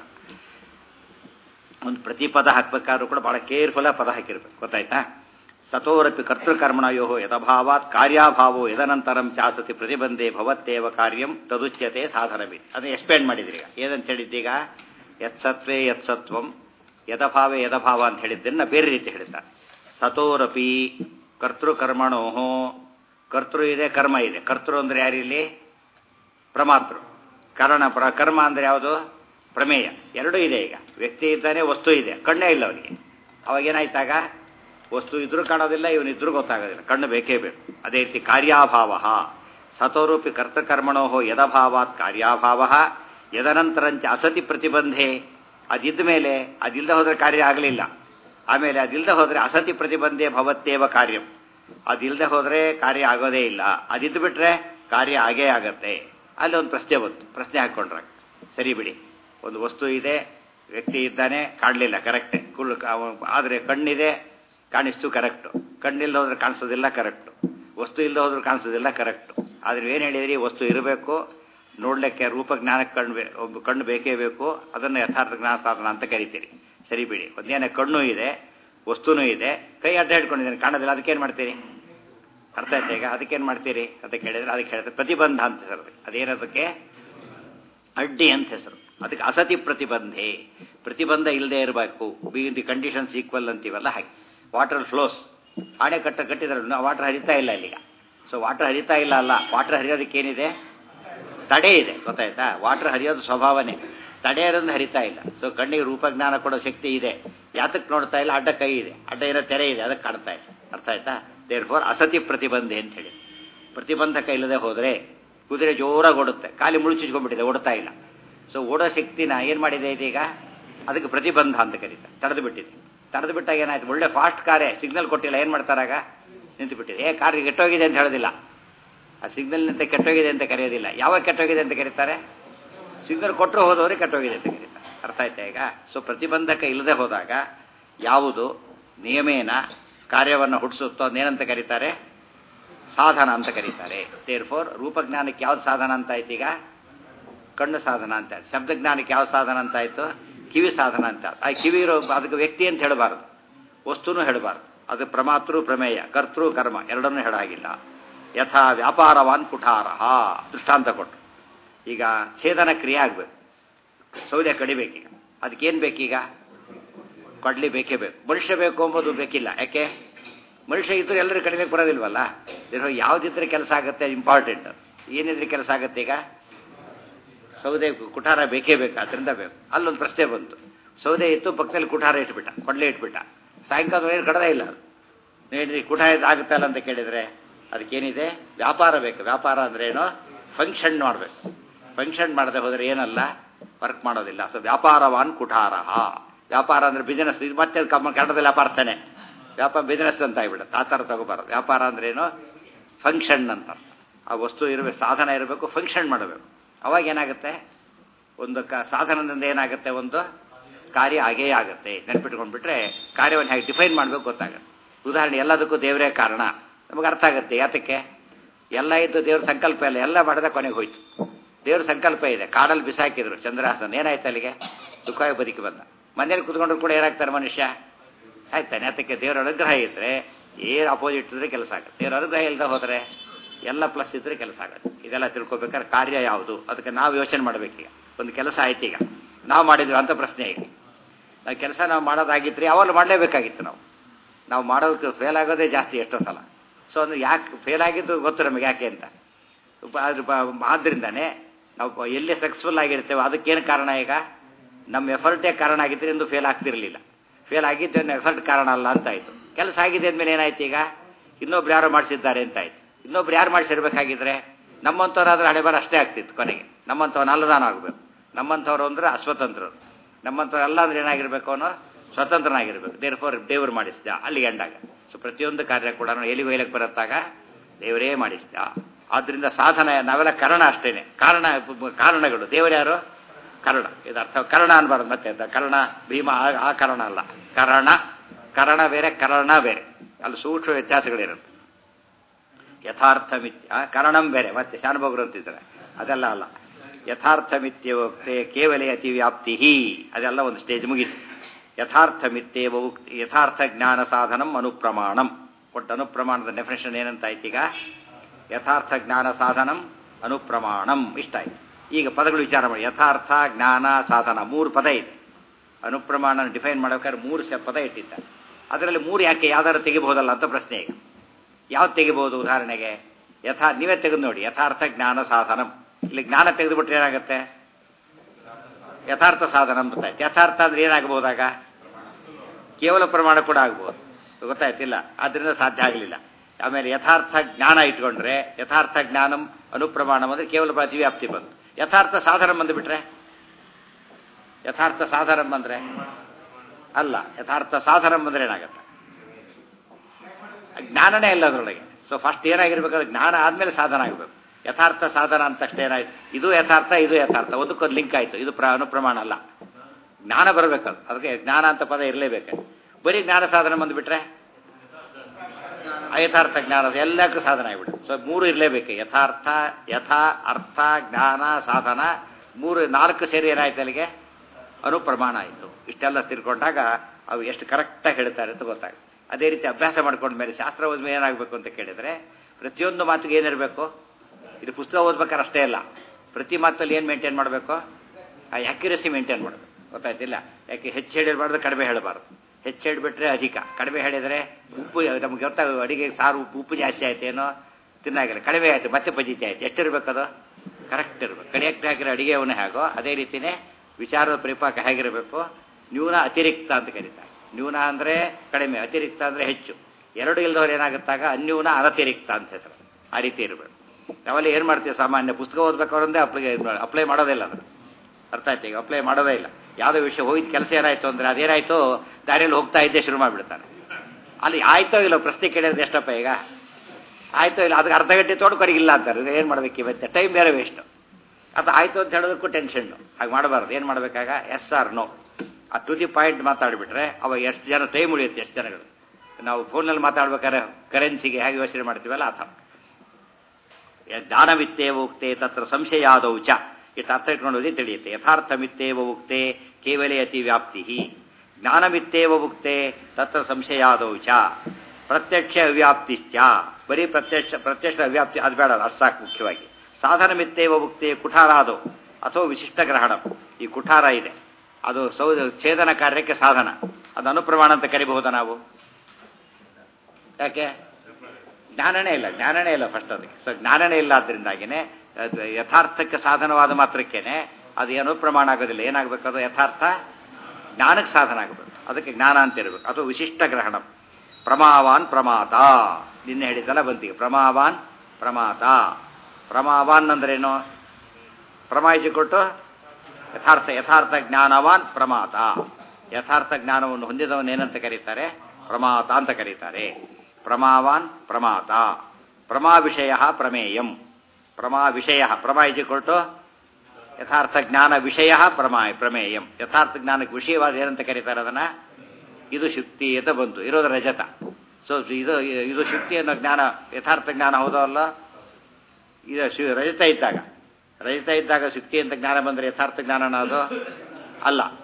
ಒಂದು ಪ್ರತಿ ಪದ ಹಾಕ್ಬೇಕಾದ್ರೂ ಕೂಡ ಬಹಳ ಕೇರ್ಫುಲ್ ಪದ ಹಾಕಿರ್ಬೇಕು ಗೊತ್ತಾಯ್ತಾ ಸತೋರಪಿ ಕರ್ತೃಕರ್ಮಣಯೋ ಯದಭಾವಾತ್ ಕಾರ್ಯಾಭಾವೋ ಯದನಂತರಂ ಚಾಸತಿ ಪ್ರತಿಬಂಧೆ ಭವತ್ತೇವ ಕಾರ್ಯಂ ತದುಚ್ಯತೆ ಸಾಧನವಿ ಅದನ್ನ ಎಕ್ಸ್ಪ್ಲೇನ್ ಮಾಡಿದ್ರಿ ಈಗ ಏನಂತ ಹೇಳಿದ್ದೀಗ ಯತ್ಸತ್ವೇ ಯತ್ಸತ್ವಂ ಯದಭಾವೇ ಯದಭಾವ ಅಂತ ಹೇಳಿದ್ದನ್ನ ಬೇರೆ ರೀತಿ ಹೇಳಿದ್ದಾರೆ ಸತೋರಪಿ ಕರ್ತೃಕರ್ಮಣೋ ಕರ್ತೃ ಇದೆ ಕರ್ಮ ಇದೆ ಕರ್ತೃ ಅಂದ್ರೆ ಯಾರಿಲ್ಲಿ ಪ್ರಮಾತೃ ಕಾರಣ ಪ್ರ ಕರ್ಮ ಅಂದ್ರೆ ಯಾವುದು ಪ್ರಮೇಯ ಎರಡೂ ಇದೆ ಈಗ ವ್ಯಕ್ತಿ ಇದ್ದಾನೆ ವಸ್ತು ಇದೆ ಕಣ್ಣೇ ಇಲ್ಲ ಅವನಿಗೆ ಅವಾಗ ಏನಾಯ್ತಾಗ ವಸ್ತು ಇದ್ರೂ ಕಾಣೋದಿಲ್ಲ ಇವನಿದ್ರೂ ಗೊತ್ತಾಗೋದಿಲ್ಲ ಕಣ್ಣು ಬೇಕೇ ಬೇಕು ಅದೇ ರೀತಿ ಕಾರ್ಯಾಭಾವ ಸತೋರೂಪಿ ಕರ್ತಕರ್ಮಣೋ ಯದಭಾವಾತ್ ಕಾರ್ಯಾಭಾವ ಯದನಂತರಂಚ ಅಸತಿ ಪ್ರತಿಬಂಧೆ ಅದಿದ್ದ ಮೇಲೆ ಅದಿಲ್ಲದೆ ಹೋದ್ರೆ ಕಾರ್ಯ ಆಗಲಿಲ್ಲ ಆಮೇಲೆ ಅದಿಲ್ಲದೆ ಹೋದ್ರೆ ಅಸತಿ ಪ್ರತಿಬಂಧೆ ಭವತ್ತೇವ ಕಾರ್ಯಂ ಅದಿಲ್ಲದೆ ಹೋದ್ರೆ ಕಾರ್ಯ ಆಗೋದೇ ಇಲ್ಲ ಅದಿದ್ದು ಬಿಟ್ರೆ ಕಾರ್ಯ ಆಗೇ ಆಗತ್ತೆ ಅಲ್ಲಿ ಒಂದು ಪ್ರಶ್ನೆ ಬಂತು ಪ್ರಶ್ನೆ ಹಾಕೊಂಡ್ರೆ ಸರಿ ಬಿಡಿ ಒಂದು ವಸ್ತು ಇದೆ ವ್ಯಕ್ತಿ ಇದ್ದಾನೆ ಕಾಣಲಿಲ್ಲ ಕರೆಕ್ಟೇ ಕುಲ್ ಆದರೆ ಕಣ್ಣಿದೆ ಕಾಣಿಸ್ತು ಕರೆಕ್ಟು ಕಣ್ಣಿಲ್ಲದೆ ಹೋದ್ರೆ ಕಾಣಿಸೋದಿಲ್ಲ ಕರೆಕ್ಟು ವಸ್ತು ಇಲ್ಲದೆ ಹೋದ್ರೂ ಕಾಣಿಸೋದಿಲ್ಲ ಕರೆಕ್ಟು ಆದರೆ ಏನು ಹೇಳಿದ್ರಿ ವಸ್ತು ಇರಬೇಕು ನೋಡ್ಲಿಕ್ಕೆ ರೂಪ ಜ್ಞಾನಕ್ಕೆ ಕಣ್ಣು ಬೇ ಒಬ್ಬ ಕಣ್ಣು ಬೇಕೇ ಬೇಕು ಅದನ್ನು ಯಥಾರ್ಥ ಜ್ಞಾನ ಸಾಧನ ಅಂತ ಕರಿತೀರಿ ಸರಿ ಬಿಡಿ ಒಂದೇನೆ ಕಣ್ಣು ಇದೆ ವಸ್ತುನೂ ಇದೆ ಕೈ ಅಡ್ಡ ಹಿಡ್ಕೊಂಡಿದ್ದೇನೆ ಕಾಣೋದಿಲ್ಲ ಅದಕ್ಕೇನು ಮಾಡ್ತೀರಿ ಅರ್ಥ ಆಯ್ತಾ ಈಗ ಅದಕ್ಕೇನು ಮಾಡ್ತೀರಿ ಅಂತ ಕೇಳಿದ್ರೆ ಅದಕ್ಕೆ ಹೇಳ್ತಾರೆ ಪ್ರತಿಬಂಧ ಅಂತ ಹೆಸರು ಅದೇನದಕ್ಕೆ ಅಡ್ಡಿ ಅಂತ ಹೆಸರು ಅದಕ್ಕೆ ಅಸತಿ ಪ್ರತಿಬಂಧೆ ಪ್ರತಿಬಂಧ ಇಲ್ಲದೆ ಇರಬೇಕು ಬಿ ದಿ ಕಂಡೀಷನ್ಸ್ ಈಕ್ವಲ್ ಅಂತೀವಲ್ಲ ಹಾಗೆ ವಾಟರ್ ಫ್ಲೋಸ್ ಆಣೆ ಕಟ್ಟ ಕಟ್ಟಿದ್ರೆ ವಾಟರ್ ಹರಿತಾ ಇಲ್ಲ ಇಲ್ಲಿಗ ಸೊ ವಾಟರ್ ಹರಿತಾ ಇಲ್ಲ ಅಲ್ಲ ವಾಟರ್ ಹರಿಯೋದಕ್ಕೇನಿದೆ ತಡೆ ಇದೆ ಗೊತ್ತಾಯ್ತಾ ವಾಟರ್ ಹರಿಯೋದು ಸ್ವಭಾವನೆ ತಡೆ ಇರೋದು ಹರಿತಾ ಇಲ್ಲ ಸೊ ಕಣ್ಣಿಗೆ ರೂಪಜ್ಞಾನ ಕೊಡೋ ಶಕ್ತಿ ಇದೆ ಯಾತಕ್ಕೆ ನೋಡ್ತಾ ಇಲ್ಲ ಅಡ್ಡ ಕೈ ಇದೆ ಅಡ್ಡ ಇರೋ ತೆರೆ ಇದೆ ಅದಕ್ಕೆ ಕಾಣ್ತಾ ಇಲ್ಲ ಅರ್ಥ ಆಯ್ತಾ ದೇರ್ ಫೋರ್ ಅಸತಿ ಪ್ರತಿಬಂಧೆ ಅಂತ ಹೇಳಿ ಪ್ರತಿಬಂಧಕ ಇಲ್ಲದೆ ಹೋದರೆ ಕುದುರೆ ಜೋರಾಗಿ ಓಡುತ್ತೆ ಖಾಲಿ ಮುಳುಚಿಸ್ಕೊಂಡ್ಬಿಟ್ಟಿದೆ ಓಡ್ತಾ ಇಲ್ಲ ಸೊ ಓಡೋ ಶಕ್ತಿನ ಏನು ಮಾಡಿದೆ ಇದೀಗ ಅದಕ್ಕೆ ಪ್ರತಿಬಂಧ ಅಂತ ಕರೀತಾರೆ ತಡೆದು ಬಿಟ್ಟಿದೆ ತಡೆದು ಬಿಟ್ಟಾಗ ಏನಾಯ್ತು ಒಳ್ಳೆ ಫಾಸ್ಟ್ ಕಾರೇ ಸಿಗ್ನಲ್ ಕೊಟ್ಟಿಲ್ಲ ಏನು ಮಾಡ್ತಾರಾಗ ನಿಂತು ಬಿಟ್ಟಿದೆ ಏ ಕಾರ್ ಕೆಟ್ಟೋಗಿದೆ ಅಂತ ಹೇಳೋದಿಲ್ಲ ಆ ಸಿಗ್ನಲ್ನಿಂದ ಕೆಟ್ಟೋಗಿದೆ ಅಂತ ಕರೆಯೋದಿಲ್ಲ ಯಾವಾಗ ಕೆಟ್ಟೋಗಿದೆ ಅಂತ ಕರೀತಾರೆ ಸಿಗ್ನಲ್ ಕೊಟ್ಟರು ಹೋದವರೇ ಕೆಟ್ಟೋಗಿದೆ ಅಂತ ಕರೀತಾರೆ ಅರ್ಥ ಆಯ್ತಾ ಈಗ ಸೊ ಪ್ರತಿಬಂಧಕ ಇಲ್ಲದೆ ಹೋದಾಗ ಯಾವುದು ನಿಯಮೇನ ಕಾರ್ಯವನ್ನು ಹುಟ್ಟಿಸುತ್ತೋ ಅದೇನಂತ ಕರೀತಾರೆ ಸಾಧನ ಅಂತ ಕರೀತಾರೆ ದೇರ್ ಫೋರ್ ರೂಪಜ್ಞಾನಕ್ಕೆ ಯಾವ್ದು ಸಾಧನ ಅಂತ ಆಯ್ತು ಈಗ ಕಣ್ಣು ಸಾಧನ ಅಂತ ಆಯ್ತು ಶಬ್ದಜ್ಞಾನಕ್ಕೆ ಯಾವ ಸಾಧನ ಅಂತ ಆಯ್ತು ಕಿವಿ ಸಾಧನ ಅಂತ ಆ ಕಿವಿ ಇರೋ ಅದಕ್ಕೆ ವ್ಯಕ್ತಿ ಅಂತ ಹೇಳಬಾರದು ವಸ್ತುನೂ ಹೇಳಬಾರದು ಅದು ಪ್ರಮಾತೃ ಪ್ರಮೇಯ ಕರ್ತೃ ಕರ್ಮ ಎರಡನ್ನೂ ಹೇಳಾಗಿಲ್ಲ ಯಥಾ ವ್ಯಾಪಾರವಾನ್ ಕುಠಾರಹ ದೃಷ್ಟಾಂತ ಕೊಟ್ಟು ಈಗ ಛೇದನ ಕ್ರಿಯೆ ಆಗಬೇಕು ಸೌದೆ ಕಡಿಬೇಕೀಗ ಅದಕ್ಕೇನು ಬೇಕೀಗ ಕೊಡ್ಲಿ ಬೇಕೇ ಬೇಕು ಮನುಷ್ಯ ಬೇಕು ಎಂಬುದು ಬೇಕಿಲ್ಲ ಯಾಕೆ ಮನುಷ್ಯ ಇದ್ರೂ ಎಲ್ಲರೂ ಕಡಿಮೆಗೆ ಬರೋದಿಲ್ವಲ್ಲ ಯಾವುದಿದ್ರೆ ಕೆಲಸ ಆಗುತ್ತೆ ಇಂಪಾರ್ಟೆಂಟ್ ಏನಿದ್ರೆ ಕೆಲಸ ಆಗುತ್ತೆ ಈಗ ಸೌದೆ ಕುಠಾರ ಬೇಕೇ ಬೇಕು ಅದರಿಂದ ಬೇಕು ಅಲ್ಲೊಂದು ಪ್ರಶ್ನೆ ಬಂತು ಸೌದೆ ಇತ್ತು ಪಕ್ಕದಲ್ಲಿ ಕುಠಾರ ಇಟ್ಬಿಟ್ಟ ಕೊಡ್ಲೆ ಇಟ್ಬಿಟ್ಟ ಸಾಯಂಕಾಲ ಏನು ಕಡದೇ ಇಲ್ಲ ಅದು ನೋಡ್ರಿ ಕುಠಾರ ಆಗುತ್ತಲ್ಲ ಅಂತ ಕೇಳಿದರೆ ಅದಕ್ಕೇನಿದೆ ವ್ಯಾಪಾರ ಬೇಕು ವ್ಯಾಪಾರ ಅಂದ್ರೆ ಏನೋ ಫಂಕ್ಷನ್ ಮಾಡಬೇಕು ಫಂಕ್ಷನ್ ಮಾಡದೆ ಹೋದರೆ ಏನಲ್ಲ ವರ್ಕ್ ಮಾಡೋದಿಲ್ಲ ಸೊ ವ್ಯಾಪಾರವಾನ್ ಕುಠಾರ ವ್ಯಾಪಾರ ಅಂದ್ರೆ ಬಿಸಿನೆಸ್ ಇದು ಮತ್ತೆ ಕಮ್ಮ ಕನ್ನಡದಲ್ಲಿ ವ್ಯಾಪಾರತಾನೆ ವ್ಯಾಪಾರ ಬಿಸಿನೆಸ್ ಅಂತ ಆಗ್ಬಿಡುತ್ತೆ ಆ ಥರ ತಗೋಬಾರದು ವ್ಯಾಪಾರ ಅಂದ್ರೆ ಏನು ಫಂಕ್ಷನ್ ಅಂತ ಆ ವಸ್ತು ಇರಬೇಕು ಸಾಧನ ಇರಬೇಕು ಫಂಕ್ಷನ್ ಮಾಡಬೇಕು ಅವಾಗ ಏನಾಗುತ್ತೆ ಒಂದು ಕ ಸಾಧನದಿಂದ ಏನಾಗುತ್ತೆ ಒಂದು ಕಾರ್ಯ ಆಗೇ ಆಗುತ್ತೆ ನೆನ್ಪಿಟ್ಕೊಂಡ್ಬಿಟ್ರೆ ಕಾರ್ಯವನ್ನು ಹೇಗೆ ಡಿಫೈನ್ ಮಾಡಬೇಕು ಗೊತ್ತಾಗುತ್ತೆ ಉದಾಹರಣೆ ಎಲ್ಲದಕ್ಕೂ ದೇವರೇ ಕಾರಣ ನಮಗೆ ಅರ್ಥ ಆಗುತ್ತೆ ಯಾತಕ್ಕೆ ಎಲ್ಲ ಇದ್ದು ದೇವ್ರ ಸಂಕಲ್ಪ ಇಲ್ಲ ಎಲ್ಲ ಮಾಡಿದ ಕೊನೆಗೆ ಹೋಯ್ತು ದೇವ್ರ ಸಂಕಲ್ಪ ಇದೆ ಕಾಡಲ್ಲಿ ಬಿಸಾಕಿದ್ರು ಚಂದ್ರಹಾಸನ್ ಏನಾಯ್ತು ಅಲ್ಲಿಗೆ ಸುಖವಾಗಿ ಬದುಕಿ ಬಂದ ಮನೇಲಿ ಕುತ್ಕೊಂಡ್ರು ಕೂಡ ಏನಾಗ್ತಾರೆ ಮನುಷ್ಯ ಆಯ್ತಾನೆ ಅದಕ್ಕೆ ದೇವರ ಅನುಗ್ರಹ ಇದ್ದರೆ ಏನು ಅಪೋಸಿಟ್ ಇದ್ರೆ ಕೆಲಸ ಆಗುತ್ತೆ ದೇವರ ಅನುಗ್ರಹ ಇಲ್ಲದೆ ಹೋದರೆ ಎಲ್ಲ ಪ್ಲಸ್ ಇದ್ರೆ ಕೆಲಸ ಆಗುತ್ತೆ ಇದೆಲ್ಲ ತಿಳ್ಕೊಬೇಕಾದ್ರೆ ಕಾರ್ಯ ಯಾವುದು ಅದಕ್ಕೆ ನಾವು ಯೋಚನೆ ಮಾಡಬೇಕೀಗ ಒಂದು ಕೆಲಸ ಆಯ್ತು ಈಗ ನಾವು ಮಾಡಿದ್ವಿ ಅಂತ ಪ್ರಶ್ನೆ ಈಗ ನಾವು ಕೆಲಸ ನಾವು ಮಾಡೋದಾಗಿದ್ರೆ ಯಾವಾಗಲೂ ಮಾಡಲೇಬೇಕಾಗಿತ್ತು ನಾವು ನಾವು ಮಾಡೋದಕ್ಕೆ ಫೇಲ್ ಆಗೋದೇ ಜಾಸ್ತಿ ಎಷ್ಟೋ ಸಲ ಸೊ ಅಂದ್ರೆ ಯಾಕೆ ಫೇಲ್ ಆಗಿದ್ದು ಗೊತ್ತು ನಮಗೆ ಯಾಕೆ ಅಂತ ಉಪ- ಅದ್ರ ಬ- ಆದ್ರಿಂದಾನೇ ನಾವು ಪ- ಎಲ್ಲಿ ಸಕ್ಸಸ್ಫುಲ್ ಆಗಿರ್ತೇವೆ ಅದಕ್ಕೇನು ಕಾರಣ ಈಗ ನಮ್ಮ ಎಫರ್ಟೇ ಕಾರಣ ಆಗಿದ್ರೆ ಎಂದು ಫೇಲ್ ಆಗ್ತಿರಲಿಲ್ಲ ಫೇಲ್ ಆಗಿದ್ದೇನೆ ಎಫರ್ಟ್ ಕಾರಣ ಅಲ್ಲ ಅಂತ ಆಯಿತು ಕೆಲಸ ಆಗಿದೆ ಅಂದಮೇಲೆ ಏನಾಯ್ತು ಈಗ ಇನ್ನೊಬ್ರು ಯಾರೋ ಮಾಡಿಸಿದ್ದಾರೆ ಅಂತ ಆಯ್ತು ಇನ್ನೊಬ್ರು ಯಾರು ಮಾಡಿಸಿರ್ಬೇಕಾಗಿದ್ರೆ ನಮ್ಮಂಥವ್ರಾದ್ರೆ ಹಣೆಬರ ಅಷ್ಟೇ ಆಗ್ತಿತ್ತು ಕೊನೆಗೆ ನಮ್ಮಂಥವ್ನು ಅಲ್ಲದಾನ ಆಗಬೇಕು ನಮ್ಮಂಥವ್ರು ಅಂದ್ರೆ ಅಸ್ವತಂತ್ರರು ನಮ್ಮಂಥವ್ರು ಅಲ್ಲ ಅಂದ್ರೆ ಏನಾಗಿರ್ಬೇಕು ಅವನು ಸ್ವತಂತ್ರನಾಗಿರ್ಬೇಕು ದೇವ್ರ ಫೋರ್ ದೇವರು ಮಾಡಿಸಿದ ಅಲ್ಲಿಗೆ ಎಂಡಾಗ ಸೊ ಪ್ರತಿಯೊಂದು ಕಾರ್ಯ ಕೂಡ ಎಲ್ಲಿಗೆ ಒಯ್ಲಕ್ಕೆ ಬರುತ್ತಾಗ ದೇವರೇ ಮಾಡಿಸಿದ ಆದ್ರಿಂದ ಸಾಧನ ನಾವೆಲ್ಲ ಕರ್ಣ ಅಷ್ಟೇನೆ ಕಾರಣ ಕಾರಣಗಳು ದೇವರು ಯಾರು ಕರ್ಣ ಇದು ಅರ್ಥ ಕರ್ಣ ಅನ್ಬಾರ್ದು ಮತ್ತೆ ಅಂತ ಕರ್ಣ ಭೀಮ ಆ- ಆ ಕರ್ಣ ಅಲ್ಲ ಕರ್ಣ ಕರ್ಣ ಬೇರೆ ಕರ್ಣ ಬೇರೆ ಅಲ್ಲಿ ಸೂಕ್ಷ್ಮ ವ್ಯತ್ಯಾಸಗಳಿರುತ್ತೆ ಯಥಾರ್ಥ ಮಿಥ್ಯ ಕರಣಂ ಬೇರೆ ಮತ್ತೆ ಶಾನುಭೋಗರು ಅಂತಿದ್ದಾರೆ ಅದೆಲ್ಲ ಅಲ್ಲ ಯಥಾರ್ಥ ಮಿಥ್ಯವಕ್ತೆ ಕೇವಲ ಅತಿ ವ್ಯಾಪ್ತಿ ಅದೆಲ್ಲ ಒಂದು ಸ್ಟೇಜ್ ಮುಗೀತು ಯಥಾರ್ಥ ಮಿಥ್ಯೇವ ಉಕ್ತಿ ಯಥಾರ್ಥ ಜ್ಞಾನ ಸಾಧನಂ ಅನುಪ್ರಮಾಣಂ ಒಟ್ಟು ಅನುಪ್ರಮಾಣದ ಡೆಫಿನೇಷನ್ ಏನಂತ ಆಯ್ತು ಈಗ ಯಥಾರ್ಥ ಜ್ಞಾನ ಸಾಧನಂ ಅನುಪ್ರಮಾಣಂ ಇಷ್ಟ ಆಯ್ತು ಈಗ ಪದಗಳು ವಿಚಾರ ಮಾಡಿ ಯಥಾರ್ಥ ಜ್ಞಾನ ಸಾಧನ ಮೂರು ಪದ ಇದೆ ಅನುಪ್ರಮಾಣ ಡಿಫೈನ್ ಮಾಡ್ಬೇಕಾದ್ರೆ ಮೂರು ಸ ಪದ ಇಟ್ಟಿದ್ದಾರೆ ಅದರಲ್ಲಿ ಮೂರು ಯಾಕೆ ಯಾವ್ದಾರು ತೆಗಿಬಹುದಲ್ಲ ಅಂತ ಪ್ರಶ್ನೆ ಈಗ ಯಾವ್ದು ತೆಗಿಬಹುದು ಉದಾಹರಣೆಗೆ ಯಥಾ ನೀವೇ ತೆಗೆದು ನೋಡಿ ಯಥಾರ್ಥ ಜ್ಞಾನ ಸಾಧನಂ ಇಲ್ಲಿ ಜ್ಞಾನ ತೆಗೆದುಬಿಟ್ರೆ ಏನಾಗುತ್ತೆ ಯಥಾರ್ಥ ಸಾಧನ ಅಂತ ಯಥಾರ್ಥ ಅಂದ್ರೆ ಏನಾಗಬಹುದಾಗ ಕೇವಲ ಪ್ರಮಾಣ ಕೂಡ ಆಗ್ಬೋದು ಗೊತ್ತಾಯ್ತಿಲ್ಲ ಆದ್ರಿಂದ ಸಾಧ್ಯ ಆಗಲಿಲ್ಲ ಆಮೇಲೆ ಯಥಾರ್ಥ ಜ್ಞಾನ ಇಟ್ಕೊಂಡ್ರೆ ಯಥಾರ್ಥ ಜ್ಞಾನಂ ಅನುಪ್ರಮಾಣ ಅಂದ್ರೆ ಕೇವಲ ಪ್ರತಿವ್ಯಾಪ್ತಿ ಬಂತು ಯಥಾರ್ಥ ಸಾಧನ ಬಂದುಬಿಟ್ರೆ ಯಥಾರ್ಥ ಸಾಧನ ಬಂದ್ರೆ ಅಲ್ಲ ಯಥಾರ್ಥ ಸಾಧನ ಬಂದ್ರೆ ಏನಾಗತ್ತೆ ಜ್ಞಾನನೇ ಇಲ್ಲ ಅದರೊಳಗೆ ಸೊ ಫಸ್ಟ್ ಏನಾಗಿರ್ಬೇಕಾದ್ರೆ ಜ್ಞಾನ ಆದ್ಮೇಲೆ ಸಾಧನ ಆಗಬೇಕು ಯಥಾರ್ಥ ಸಾಧನ ಅಂತ ತಕ್ಷಣ ಏನಾಯ್ತು ಇದು ಯಥಾರ್ಥ ಇದು ಯಥಾರ್ಥ ಒಂದಕ್ಕೊಂದು ಲಿಂಕ್ ಆಯ್ತು ಇದು ಪ್ರ ಅನುಪ್ರಮಾಣ ಅಲ್ಲ ಜ್ಞಾನ ಬರಬೇಕದು ಅದಕ್ಕೆ ಜ್ಞಾನ ಅಂತ ಪದ ಇರಲೇಬೇಕು ಬರೀ ಜ್ಞಾನ ಸಾಧನ ಬಂದುಬಿಟ್ರೆ ಅಯಥಾರ್ಥ ಜ್ಞಾನ ಎಲ್ಲಕ್ಕೂ ಸಾಧನ ಆಗಿಬಿಡು ಸೊ ಮೂರು ಇರಲೇಬೇಕು ಯಥಾರ್ಥ ಯಥಾ ಅರ್ಥ ಜ್ಞಾನ ಸಾಧನ ಮೂರು ನಾಲ್ಕು ಸೇರಿ ಏನಾಯ್ತು ಅಲ್ಲಿಗೆ ಅನುಪ್ರಮಾಣ ಆಯಿತು ಇಷ್ಟೆಲ್ಲ ತಿಳ್ಕೊಂಡಾಗ ಅವು ಎಷ್ಟು ಕರೆಕ್ಟಾಗಿ ಹೇಳ್ತಾರೆ ಅಂತ ಗೊತ್ತಾಗುತ್ತೆ ಅದೇ ರೀತಿ ಅಭ್ಯಾಸ ಮಾಡ್ಕೊಂಡ ಮೇಲೆ ಶಾಸ್ತ್ರ ಓದ್ಮೇಲೆ ಏನಾಗಬೇಕು ಅಂತ ಕೇಳಿದರೆ ಪ್ರತಿಯೊಂದು ಮಾತಿಗೆ ಏನಿರಬೇಕು ಇದು ಪುಸ್ತಕ ಓದ್ಬೇಕಾದ್ರೆ ಅಷ್ಟೇ ಅಲ್ಲ ಪ್ರತಿ ಮಾತಲ್ಲಿ ಏನು ಮೇಂಟೈನ್ ಮಾಡಬೇಕು ಆ ಆ್ಯಕ್ಯುರಸಿ ಮೇಂಟೈನ್ ಮಾಡಬೇಕು ಗೊತ್ತಾಯ್ತಿಲ್ಲ ಯಾಕೆ ಹೆಚ್ಚು ಹೇಳಿರಬಾರ್ದು ಕಡಿಮೆ ಹೇಳಬಾರ್ದು ಹೆಚ್ಚು ಹೇಳಿಬಿಟ್ರೆ ಅಧಿಕ ಕಡಿಮೆ ಹೇಳಿದರೆ ಉಪ್ಪು ನಮ್ಗೆ ಗೊತ್ತಾಗ ಅಡಿಗೆ ಸಾರು ಉಪ್ಪು ಉಪ್ಪು ಜಾಸ್ತಿ ಆಯ್ತು ಏನೋ ತಿನ್ನಾಗಿಲ್ಲ ಕಡಿಮೆ ಆಯಿತು ಮತ್ತೆ ಪಜಿತಿ ಆಯ್ತು ಎಷ್ಟಿರ್ಬೇಕದು ಕರೆಕ್ಟ್ ಇರಬೇಕು ಕಡಿಯಕ್ಟ್ ಹಾಕಿರೋ ಅಡಿಗೆ ಅವನು ಹೇಗೋ ಅದೇ ರೀತಿಯೇ ವಿಚಾರದ ಪರಿಪಾಕ ಹೇಗಿರಬೇಕು ನ್ಯೂನ ಅತಿರಿಕ್ತ ಅಂತ ಕರೀತಾರೆ ನ್ಯೂನ ಅಂದರೆ ಕಡಿಮೆ ಅತಿರಿಕ್ತ ಅಂದರೆ ಹೆಚ್ಚು ಎರಡು ಇಲ್ದವ್ರು ಏನಾಗುತ್ತಾಗ ಅನ್ಯೂನ ಅನತಿರಿಕ್ತ ಅಂತ ಹೆಸರು ಆ ರೀತಿ ಇರಬೇಕು ನಾವೆಲ್ಲ ಏನು ಮಾಡ್ತೀವಿ ಸಾಮಾನ್ಯ ಪುಸ್ತಕ ಓದ್ಬೇಕಾದ್ರೆ ಅಪ್ಲೈ ಅಪ್ಲೈ ಮಾಡೋದಿಲ್ಲ ಅದನ್ನು ಅರ್ಥ ಆಯ್ತು ಈಗ ಅಪ್ಲೈ ಮಾಡೋದೇ ಇಲ್ಲ ಯಾವುದೋ ವಿಷಯ ಹೋಗಿದ್ದು ಕೆಲಸ ಏನಾಯ್ತು ಅಂದರೆ ಅದೇನಾಯ್ತು ದಾರಿಯಲ್ಲಿ ಹೋಗ್ತಾ ಇದ್ದೆ ಶುರು ಮಾಡಿಬಿಡ್ತಾನೆ ಅಲ್ಲಿ ಆಯ್ತೋ ಇಲ್ಲ ಪ್ರಶ್ನೆ ಕೇಳಿದ್ರೆ ಎಷ್ಟಪ್ಪ ಈಗ ಆಯ್ತೋ ಇಲ್ಲ ಅದಕ್ಕೆ ಅರ್ಧ ಗಂಟೆ ತೋಡು ಕಡೆಗಿಲ್ಲ ಅಂತಾರೆ ಏನು ಮಾಡ್ಬೇಕು ಇವತ್ತೆ ಟೈಮ್ ಬೇರೆ ವೇಸ್ಟು ಅದು ಆಯ್ತು ಅಂತ ಹೇಳೋದಕ್ಕೂ ಟೆನ್ಷನ್ನು ಹಾಗೆ ಮಾಡಬಾರ್ದು ಏನು ಮಾಡಬೇಕಾಗ ಎಸ್ ಆರ್ ನೋ ಆ ಟು ದಿ ಪಾಯಿಂಟ್ ಮಾತಾಡಿಬಿಟ್ರೆ ಅವಾಗ ಎಷ್ಟು ಜನ ಟೈಮ್ ಉಳಿಯುತ್ತೆ ಎಷ್ಟು ಜನಗಳು ನಾವು ಫೋನಲ್ಲಿ ಮಾತಾಡ್ಬೇಕಾದ್ರೆ ಕರೆನ್ಸಿಗೆ ಹೇಗೆ ಯೋಚನೆ ಮಾಡ್ತೀವಲ್ಲ ಆ ಥರ ಜ್ಞಾನವಿತ್ತೇವ ಉಕ್ತೆ ತತ್ರ ಸಂಶಯಾದೌ ಚ ಇಷ್ಟು ಅರ್ಥ ಇಟ್ಕೊಂಡು ತಿಳಿಯುತ್ತೆ ಯಥಾರ್ಥಮಿತ್ತೇವ ಉಕ್ತೆ ಕೇವಲ ಅತಿ ವ್ಯಾಪ್ತಿ ಜ್ಞಾನಮಿತ್ತೇವ ಉಕ್ತೆ ತತ್ರ ಸಂಶಯಾದೌ ಚ ಪ್ರತ್ಯಕ್ಷ ಅವ್ಯಾಪ್ತಿಶ್ಚ ಬರೀ ಪ್ರತ್ಯಕ್ಷ ಪ್ರತ್ಯಕ್ಷ ಅವ್ಯಾಪ್ತಿ ಅದು ಬೇಡ ಅದು ಸಾಕು ಮುಖ್ಯವಾಗಿ ಸಾಧನ ಮಿತ್ತೇವ ಉಕ್ತೆ ಕುಠಾರಾದೋ ಅಥವಾ ವಿಶಿಷ್ಟ ಗ್ರಹಣ ಈ ಕುಠಾರ ಇದೆ ಅದು ಸೌ ಛೇದನ ಕಾರ್ಯಕ್ಕೆ ಸಾಧನ ಅದು ಅನುಪ್ರಮಾಣ ಅಂತ ಕರಿಬಹುದಾ ನಾವು ಯಾಕೆ ಜ್ಞಾನನೇ ಇಲ್ಲ ಜ್ಞಾನನೇ ಇಲ್ಲ ಫಸ್ಟ್ ಅದಕ್ಕೆ ಸೊ ಜ್ಞಾನನೇ ಇಲ್ಲ ಆದ್ರಿಂದಾಗಿನೇ ಅದು ಯಥಾರ್ಥಕ್ಕೆ ಸಾಧನವಾದ ಮಾತ್ರಕ್ಕೇನೆ ಅದು ಏನೋ ಪ್ರಮಾಣ ಆಗೋದಿಲ್ಲ ಏನಾಗಬೇಕು ಅದು ಯಥಾರ್ಥ ಜ್ಞಾನಕ್ಕೆ ಸಾಧನ ಆಗಬೇಕು ಅದಕ್ಕೆ ಜ್ಞಾನ ಅಂತ ಇರಬೇಕು ಅದು ವಿಶಿಷ್ಟ ಗ್ರಹಣ ಪ್ರಮಾವಾನ್ ಪ್ರಮಾತ ನಿನ್ನೆ ಹೇಳಿದ್ದಲ್ಲ ಬಂತೀಗ ಪ್ರಮಾವಾನ್ ಪ್ರಮಾತ ಪ್ರಮಾವಾನ್ ಅಂದ್ರೇನು ಪ್ರಮಾಯಿಸಿ ಕೊಟ್ಟು ಯಥಾರ್ಥ ಯಥಾರ್ಥ ಜ್ಞಾನವಾನ್ ಪ್ರಮಾತ ಯಥಾರ್ಥ ಜ್ಞಾನವನ್ನು ಹೊಂದಿದವನೇನಂತ ಕರೀತಾರೆ ಪ್ರಮಾತ ಅಂತ ಕರೀತಾರೆ ಪ್ರಮಾವಾನ್ ಪ್ರಮಾತ ಪ್ರಮಾ ವಿಷಯ ಪ್ರಮೇಯಂ ಪ್ರಮಾ ವಿಷಯ ಪ್ರಮಾ ಕೊಟ್ಟು ಯಥಾರ್ಥ ಜ್ಞಾನ ವಿಷಯ ಪ್ರಮಾ ಪ್ರಮೇಯಂ ಯಥಾರ್ಥ ಜ್ಞಾನಕ್ಕೆ ವಿಷಯವಾದ ಏನಂತ ಕರೀತಾರೆ ಅದನ್ನ ಇದು ಶುಕ್ತಿ ಅಂತ ಬಂತು ಇರೋದು ರಜತ ಸೊ ಇದು ಇದು ಶುಕ್ತಿ ಅನ್ನೋ ಜ್ಞಾನ ಯಥಾರ್ಥ ಜ್ಞಾನ ಹೌದೋ ಅಲ್ಲ ಇದು ಶು ರಜತ ಇದ್ದಾಗ ರಜತ ಇದ್ದಾಗ ಶುಕ್ತಿ ಅಂತ ಜ್ಞಾನ ಬಂದರೆ ಯಥಾರ್ಥ ಜ್ಞಾನ ಅನ್ನೋದು ಅಲ್ಲ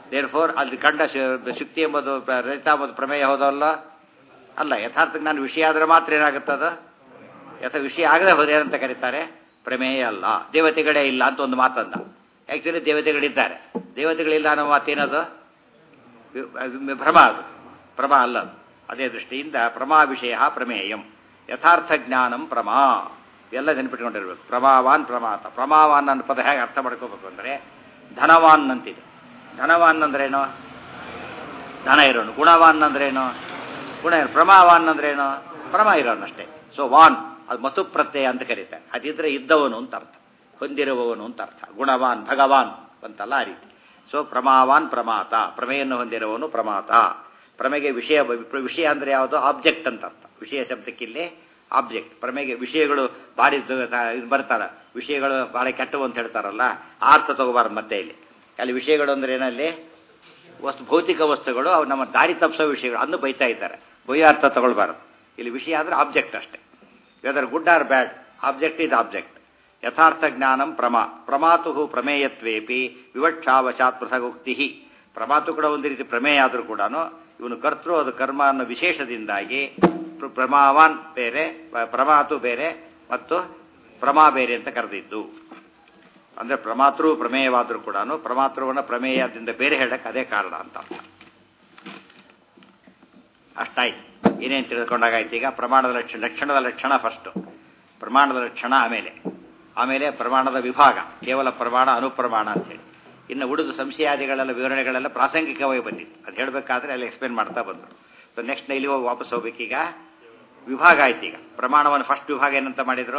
ದೇರ್ ಫೋರ್ ಅಲ್ಲಿ ಕಂಡ ಶು- ಶುಕ್ತಿ ಎಂಬುದು ಪ್ರ- ರಹಿತ ಎಂಬುದು ಪ್ರಮೇಯ ಹೌದಲ್ಲ ಅಲ್ಲ ಯಥಾರ್ಥ ಜ್ಞಾನ ವಿಷಯ ಆದ್ರೆ ಮಾತ್ರ ಏನಾಗುತ್ತದ ಯಥ ವಿಷಯ ಆಗದೆ ಹೋದ್ರೆ ಏನಂತ ಕರೀತಾರೆ ಪ್ರಮೇಯ ಅಲ್ಲ ದೇವತೆಗಳೇ ಇಲ್ಲ ಅಂತ ಒಂದು ಮಾತಂದ ಆ್ಯಕ್ಚುಲಿ ದೇವತೆಗಳಿದ್ದಾರೆ ದೇವತೆಗಳಿಲ್ಲ ಅನ್ನೋ ಮಾತೇನದು ವಿ- ಅದು ಭ್ರಮ ಅದು ಭ್ರಮ ಅಲ್ಲ ಅದು ಅದೇ ದೃಷ್ಟಿಯಿಂದ ಪ್ರಮಾ ವಿಷಯ ಪ್ರಮೇಯಂ ಯಥಾರ್ಥ ಜ್ಞಾನಂ ಪ್ರಮಾ ಎಲ್ಲ ನೆನಪಿಟ್ಕೊಂಡಿರ್ಬೇಕು ಪ್ರಮಾವಾನ್ ಪ್ರಮಾತ ಪ್ರಮಾವಾನ್ ಅನ್ನೋ ಪದ ಹೇಗೆ ಅರ್ಥ ಮಾಡ್ಕೋಬೇಕು ಅಂದರೆ ಧನವಾನ್ ಅಂತಿದೆ ಧನವಾನ್ ಅಂದ್ರೇನು ಧನ ಇರೋನು ಗುಣವಾನ್ ಅಂದ್ರೇನು ಗುಣ ಇರೋ ಪ್ರಮಾವಾನ್ ಅಂದ್ರೇನು ಪ್ರಮ ಇರೋನು ಅಷ್ಟೇ ಸೊ ವಾನ್ ಅದು ಮತು ಪ್ರತ್ಯಯ ಅಂತ ಕರೀತಾರೆ ಅದಿದ್ರೆ ಇದ್ದವನು ಅಂತ ಅರ್ಥ ಹೊಂದಿರುವವನು ಅಂತ ಅರ್ಥ ಗುಣವಾನ್ ಭಗವಾನ್ ಅಂತಲ್ಲ ಆ ರೀತಿ ಸೊ ಪ್ರಮಾವಾನ್ ಪ್ರಮಾತ ಪ್ರಮೆಯನ್ನು ಹೊಂದಿರುವವನು ಪ್ರಮಾತ ಪ್ರಮೆಗೆ ವಿಷಯ ವಿಷಯ ಅಂದ್ರೆ ಯಾವುದು ಆಬ್ಜೆಕ್ಟ್ ಅಂತ ಅರ್ಥ ವಿಷಯ ಶಬ್ದಕ್ಕಿಲ್ಲಿ ಆಬ್ಜೆಕ್ಟ್ ಪ್ರಮೆಗೆ ವಿಷಯಗಳು ಭಾರಿ ಇದು ಬರ್ತಾರ ವಿಷಯಗಳು ಭಾಳ ಕೆಟ್ಟವು ಅಂತ ಹೇಳ್ತಾರಲ್ಲ ಆ ಅರ್ಥ ತಗೋಬಾರ್ದು ಮತ್ತೆ ಇಲ್ಲಿ ಅಲ್ಲಿ ವಿಷಯಗಳು ಅಂದ್ರೆ ಏನಲ್ಲಿ ವಸ್ತು ಭೌತಿಕ ವಸ್ತುಗಳು ಅವು ನಮ್ಮ ದಾರಿ ತಪ್ಪಿಸೋ ವಿಷಯಗಳು ಅನ್ನು ಬೈತಾ ಇದ್ದಾರೆ ಬೈಯೋ ಅರ್ಥ ತಗೊಳ್ಬಾರ್ದು ಇಲ್ಲಿ ವಿಷಯ ಅಂದ್ರೆ ಆಬ್ಜೆಕ್ಟ್ ಅಷ್ಟೇ whether good or bad object is object ಯಥಾರ್ಥ ಜ್ಞಾನಂ ಪ್ರಮಾ ಪ್ರಮಾತು ಪ್ರಮೇಯತ್ವೇಪಿ ವಿವಕ್ಷಾವಶಾತ್ ಪೃಥಗುಕ್ತಿ ಪ್ರಮಾತು ಕೂಡ ಒಂದು ರೀತಿ ಪ್ರಮೇಯ ಆದರೂ ಕೂಡ ಇವನು ಕರ್ತೃ ಅದು ಕರ್ಮ ಅನ್ನೋ ವಿಶೇಷದಿಂದಾಗಿ ಪ್ರ- ಪ್ರಮಾವಾನ್ ಬೇರೆ ಪ- ಪ್ರಮಾತು ಬೇರೆ ಮತ್ತು ಪ್ರಮಾ ಬೇರೆ ಅಂತ ಕರೆದಿದ್ದು ಅಂದ್ರೆ ಪ್ರಮಾತೃ ಪ್ರಮೇಯವಾದರೂ ಕೂಡ ಪ್ರಮಾತೃವನ್ನ ಪ್ರಮೇಯದಿಂದ ಬೇರೆ ಹೇಳಕ್ಕೆ ಅದೇ ಕಾರಣ ಅಂತ ಅರ್ಥ ಅಷ್ಟಾಯ್ತು ಏನೇನು ತಿಳ್ಕೊಂಡಾಗಾಯ್ತು ಈಗ ಪ್ರಮಾಣದ ಲಕ್ಷಣ ಲಕ್ಷಣದ ಲಕ್ಷಣ ಫಸ್ಟು ಪ್ರಮಾಣದ ಲಕ್ಷಣ ಆಮೇಲೆ ಆಮೇಲೆ ಪ್ರಮಾಣದ ವಿಭಾಗ ಕೇವಲ ಪ್ರಮಾಣ ಅನುಪ್ರಮಾಣ ಅಂತೇಳಿ ಇನ್ನು ಉಳಿದು ಸಂಶಯಾದಿಗಳೆಲ್ಲ ವಿವರಣೆಗಳೆಲ್ಲ ಪ್ರಾಸಂಗಿಕವಾಗಿ ಬಂದಿತ್ತು ಅದು ಹೇಳಬೇಕಾದ್ರೆ ಅಲ್ಲಿ ಎಕ್ಸ್ಪ್ಲೇನ್ ಮಾಡ್ತಾ ಬಂದರು ಸೊ ನೆಕ್ಸ್ಟ್ ಇಲ್ಲಿ ಹೋಗಿ ವಾಪಸ್ ಹೋಗ್ಬೇಕೀಗ ವಿಭಾಗ ಆಯ್ತು ಈಗ ಪ್ರಮಾಣವನ್ನು ಫಸ್ಟ್ ವಿಭಾಗ ಏನಂತ ಮಾಡಿದ್ರು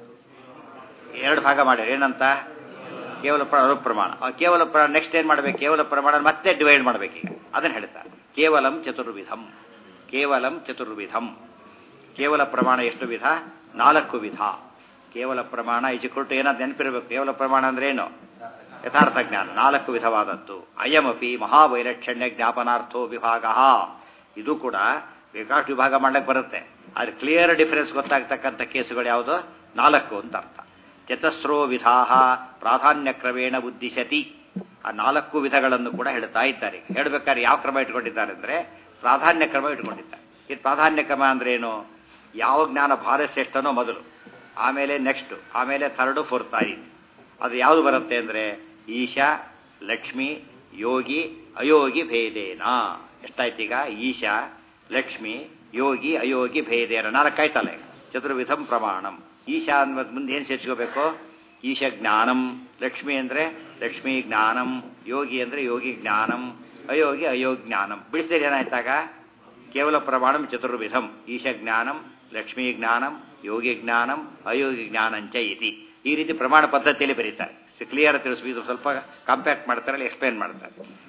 ಎರಡು ಭಾಗ ಮಾಡಿದ್ರು ಏನಂತ ಕೇವಲ ಪ್ರ ಅನುಪ್ರಮಾಣ ಆ ಕೇವಲ ಪ್ರ ನೆಕ್ಸ್ಟ್ ಏನು ಮಾಡಬೇಕು ಕೇವಲ ಪ್ರಮಾಣ ಮತ್ತೆ ಡಿವೈಡ್ ಮಾಡಬೇಕೀಗ ಅದನ್ನು ಹೇಳ್ತಾರೆ ಕೇವಲಂ ಚತುರ್ವಿಧಂ ಕೇವಲಂ ಚತುರ್ವಿಧಂ ಕೇವಲ ಪ್ರಮಾಣ ಎಷ್ಟು ವಿಧ ನಾಲ್ಕು ವಿಧ ಕೇವಲ ಪ್ರಮಾಣ ಇಜಿಕೊಟ್ಟು ಏನಾದ್ರು ನೆನಪಿರಬೇಕು ಕೇವಲ ಪ್ರಮಾಣ ಅಂದ್ರೆ ಏನು ಯಥಾರ್ಥ ಜ್ಞಾನ ನಾಲ್ಕು ವಿಧವಾದದ್ದು ಅಯಮಪಿ ಮಹಾವೈಲಕ್ಷಣ್ಯ ಜ್ಞಾಪನಾರ್ಥೋ ವಿಭಾಗ ಇದು ಕೂಡ ಬೇಕಾಷ್ಟು ವಿಭಾಗ ಮಾಡ್ಲಿಕ್ಕೆ ಬರುತ್ತೆ ಆದ್ರೆ ಕ್ಲಿಯರ್ ಡಿಫರೆನ್ಸ್ ಗೊತ್ತಾಗ್ತಕ್ಕಂಥ ಕೇಸುಗಳು ಯಾವುದು ನಾಲ್ಕು ಅಂತ ಅರ್ಥ ಚತಸ್ರೋ ವಿಧಾ ಪ್ರಾಧಾನ್ಯ ಕ್ರಮೇಣ ಉದ್ದಿಶತಿ ಆ ನಾಲ್ಕು ವಿಧಗಳನ್ನು ಕೂಡ ಹೇಳ್ತಾ ಇದ್ದಾರೆ ಹೇಳ್ಬೇಕಾದ್ರೆ ಯಾವ ಕ್ರಮ ಇಟ್ಕೊಂಡಿದ್ದಾರೆ ಅಂದ್ರೆ ಪ್ರಾಧಾನ್ಯ ಕ್ರಮ ಇಟ್ಕೊಂಡಿದ್ದಾರೆ ಇದು ಪ್ರಾಧಾನ್ಯ ಕ್ರಮ ಅಂದ್ರೆ ಏನು ಯಾವ ಜ್ಞಾನ ಭಾರ ಶ್ರೇಷ್ಠನೋ ಮೊದಲು ಆಮೇಲೆ ನೆಕ್ಸ್ಟ್ ಆಮೇಲೆ ಥರ್ಡು ಫೋರ್ತ್ ಆ ರೀತಿ ಅದು ಯಾವುದು ಬರುತ್ತೆ ಅಂದ್ರೆ ಈಶಾ ಲಕ್ಷ್ಮಿ ಯೋಗಿ ಅಯೋಗಿ ಭೇದೇನ ಎಷ್ಟಾಯ್ತೀಗ ಈಶಾ ಲಕ್ಷ್ಮಿ ಯೋಗಿ ಅಯೋಗಿ ಭೇದೇನ ನಾಲ್ಕಾಯ್ತಲ್ಲ ಈಗ ಚತುರ್ವಿಧಂ ಪ್ರಮಾಣಂ ಈಶಾ ಅಂದ್ ಮುಂದೆ ಏನು ಸೇರ್ಸ್ಕೋಬೇಕು ಈಶ ಜ್ಞಾನಂ ಲಕ್ಷ್ಮಿ ಅಂದ್ರೆ ಲಕ್ಷ್ಮೀ ಜ್ಞಾನಂ ಯೋಗಿ ಅಂದ್ರೆ ಯೋಗಿ ಜ್ಞಾನಂ ಅಯೋಗಿ ಅಯೋಗಿ ಜ್ಞಾನಂ ಬಿಡಿಸಿದ್ರೆ ಏನಾಯ್ತಾಗ ಕೇವಲ ಪ್ರಮಾಣಂ ಚತುರ್ವಿಧಂ ಈಶ ಜ್ಞಾನಂ ಲಕ್ಷ್ಮೀ ಜ್ಞಾನಂ ಯೋಗಿ ಜ್ಞಾನಂ ಅಯೋಗಿ ಜ್ಞಾನಂಚ ಇತಿ ಈ ರೀತಿ ಪ್ರಮಾಣ ಪದ್ಧತಿಯಲ್ಲಿ ಬರೀತಾರೆ ಕ್ಲಿಯರ್ ತಿಳಿಸ್ಬಿಟ್ಟು ಸ್ವಲ್ಪ ಕಾಂಪ್ಯಾಕ್ಟ್ ಮಾಡ್ತಾರೆ ಎಕ್ಸ್ಪ್ಲೇನ್ ಮಾಡ್ತಾರೆ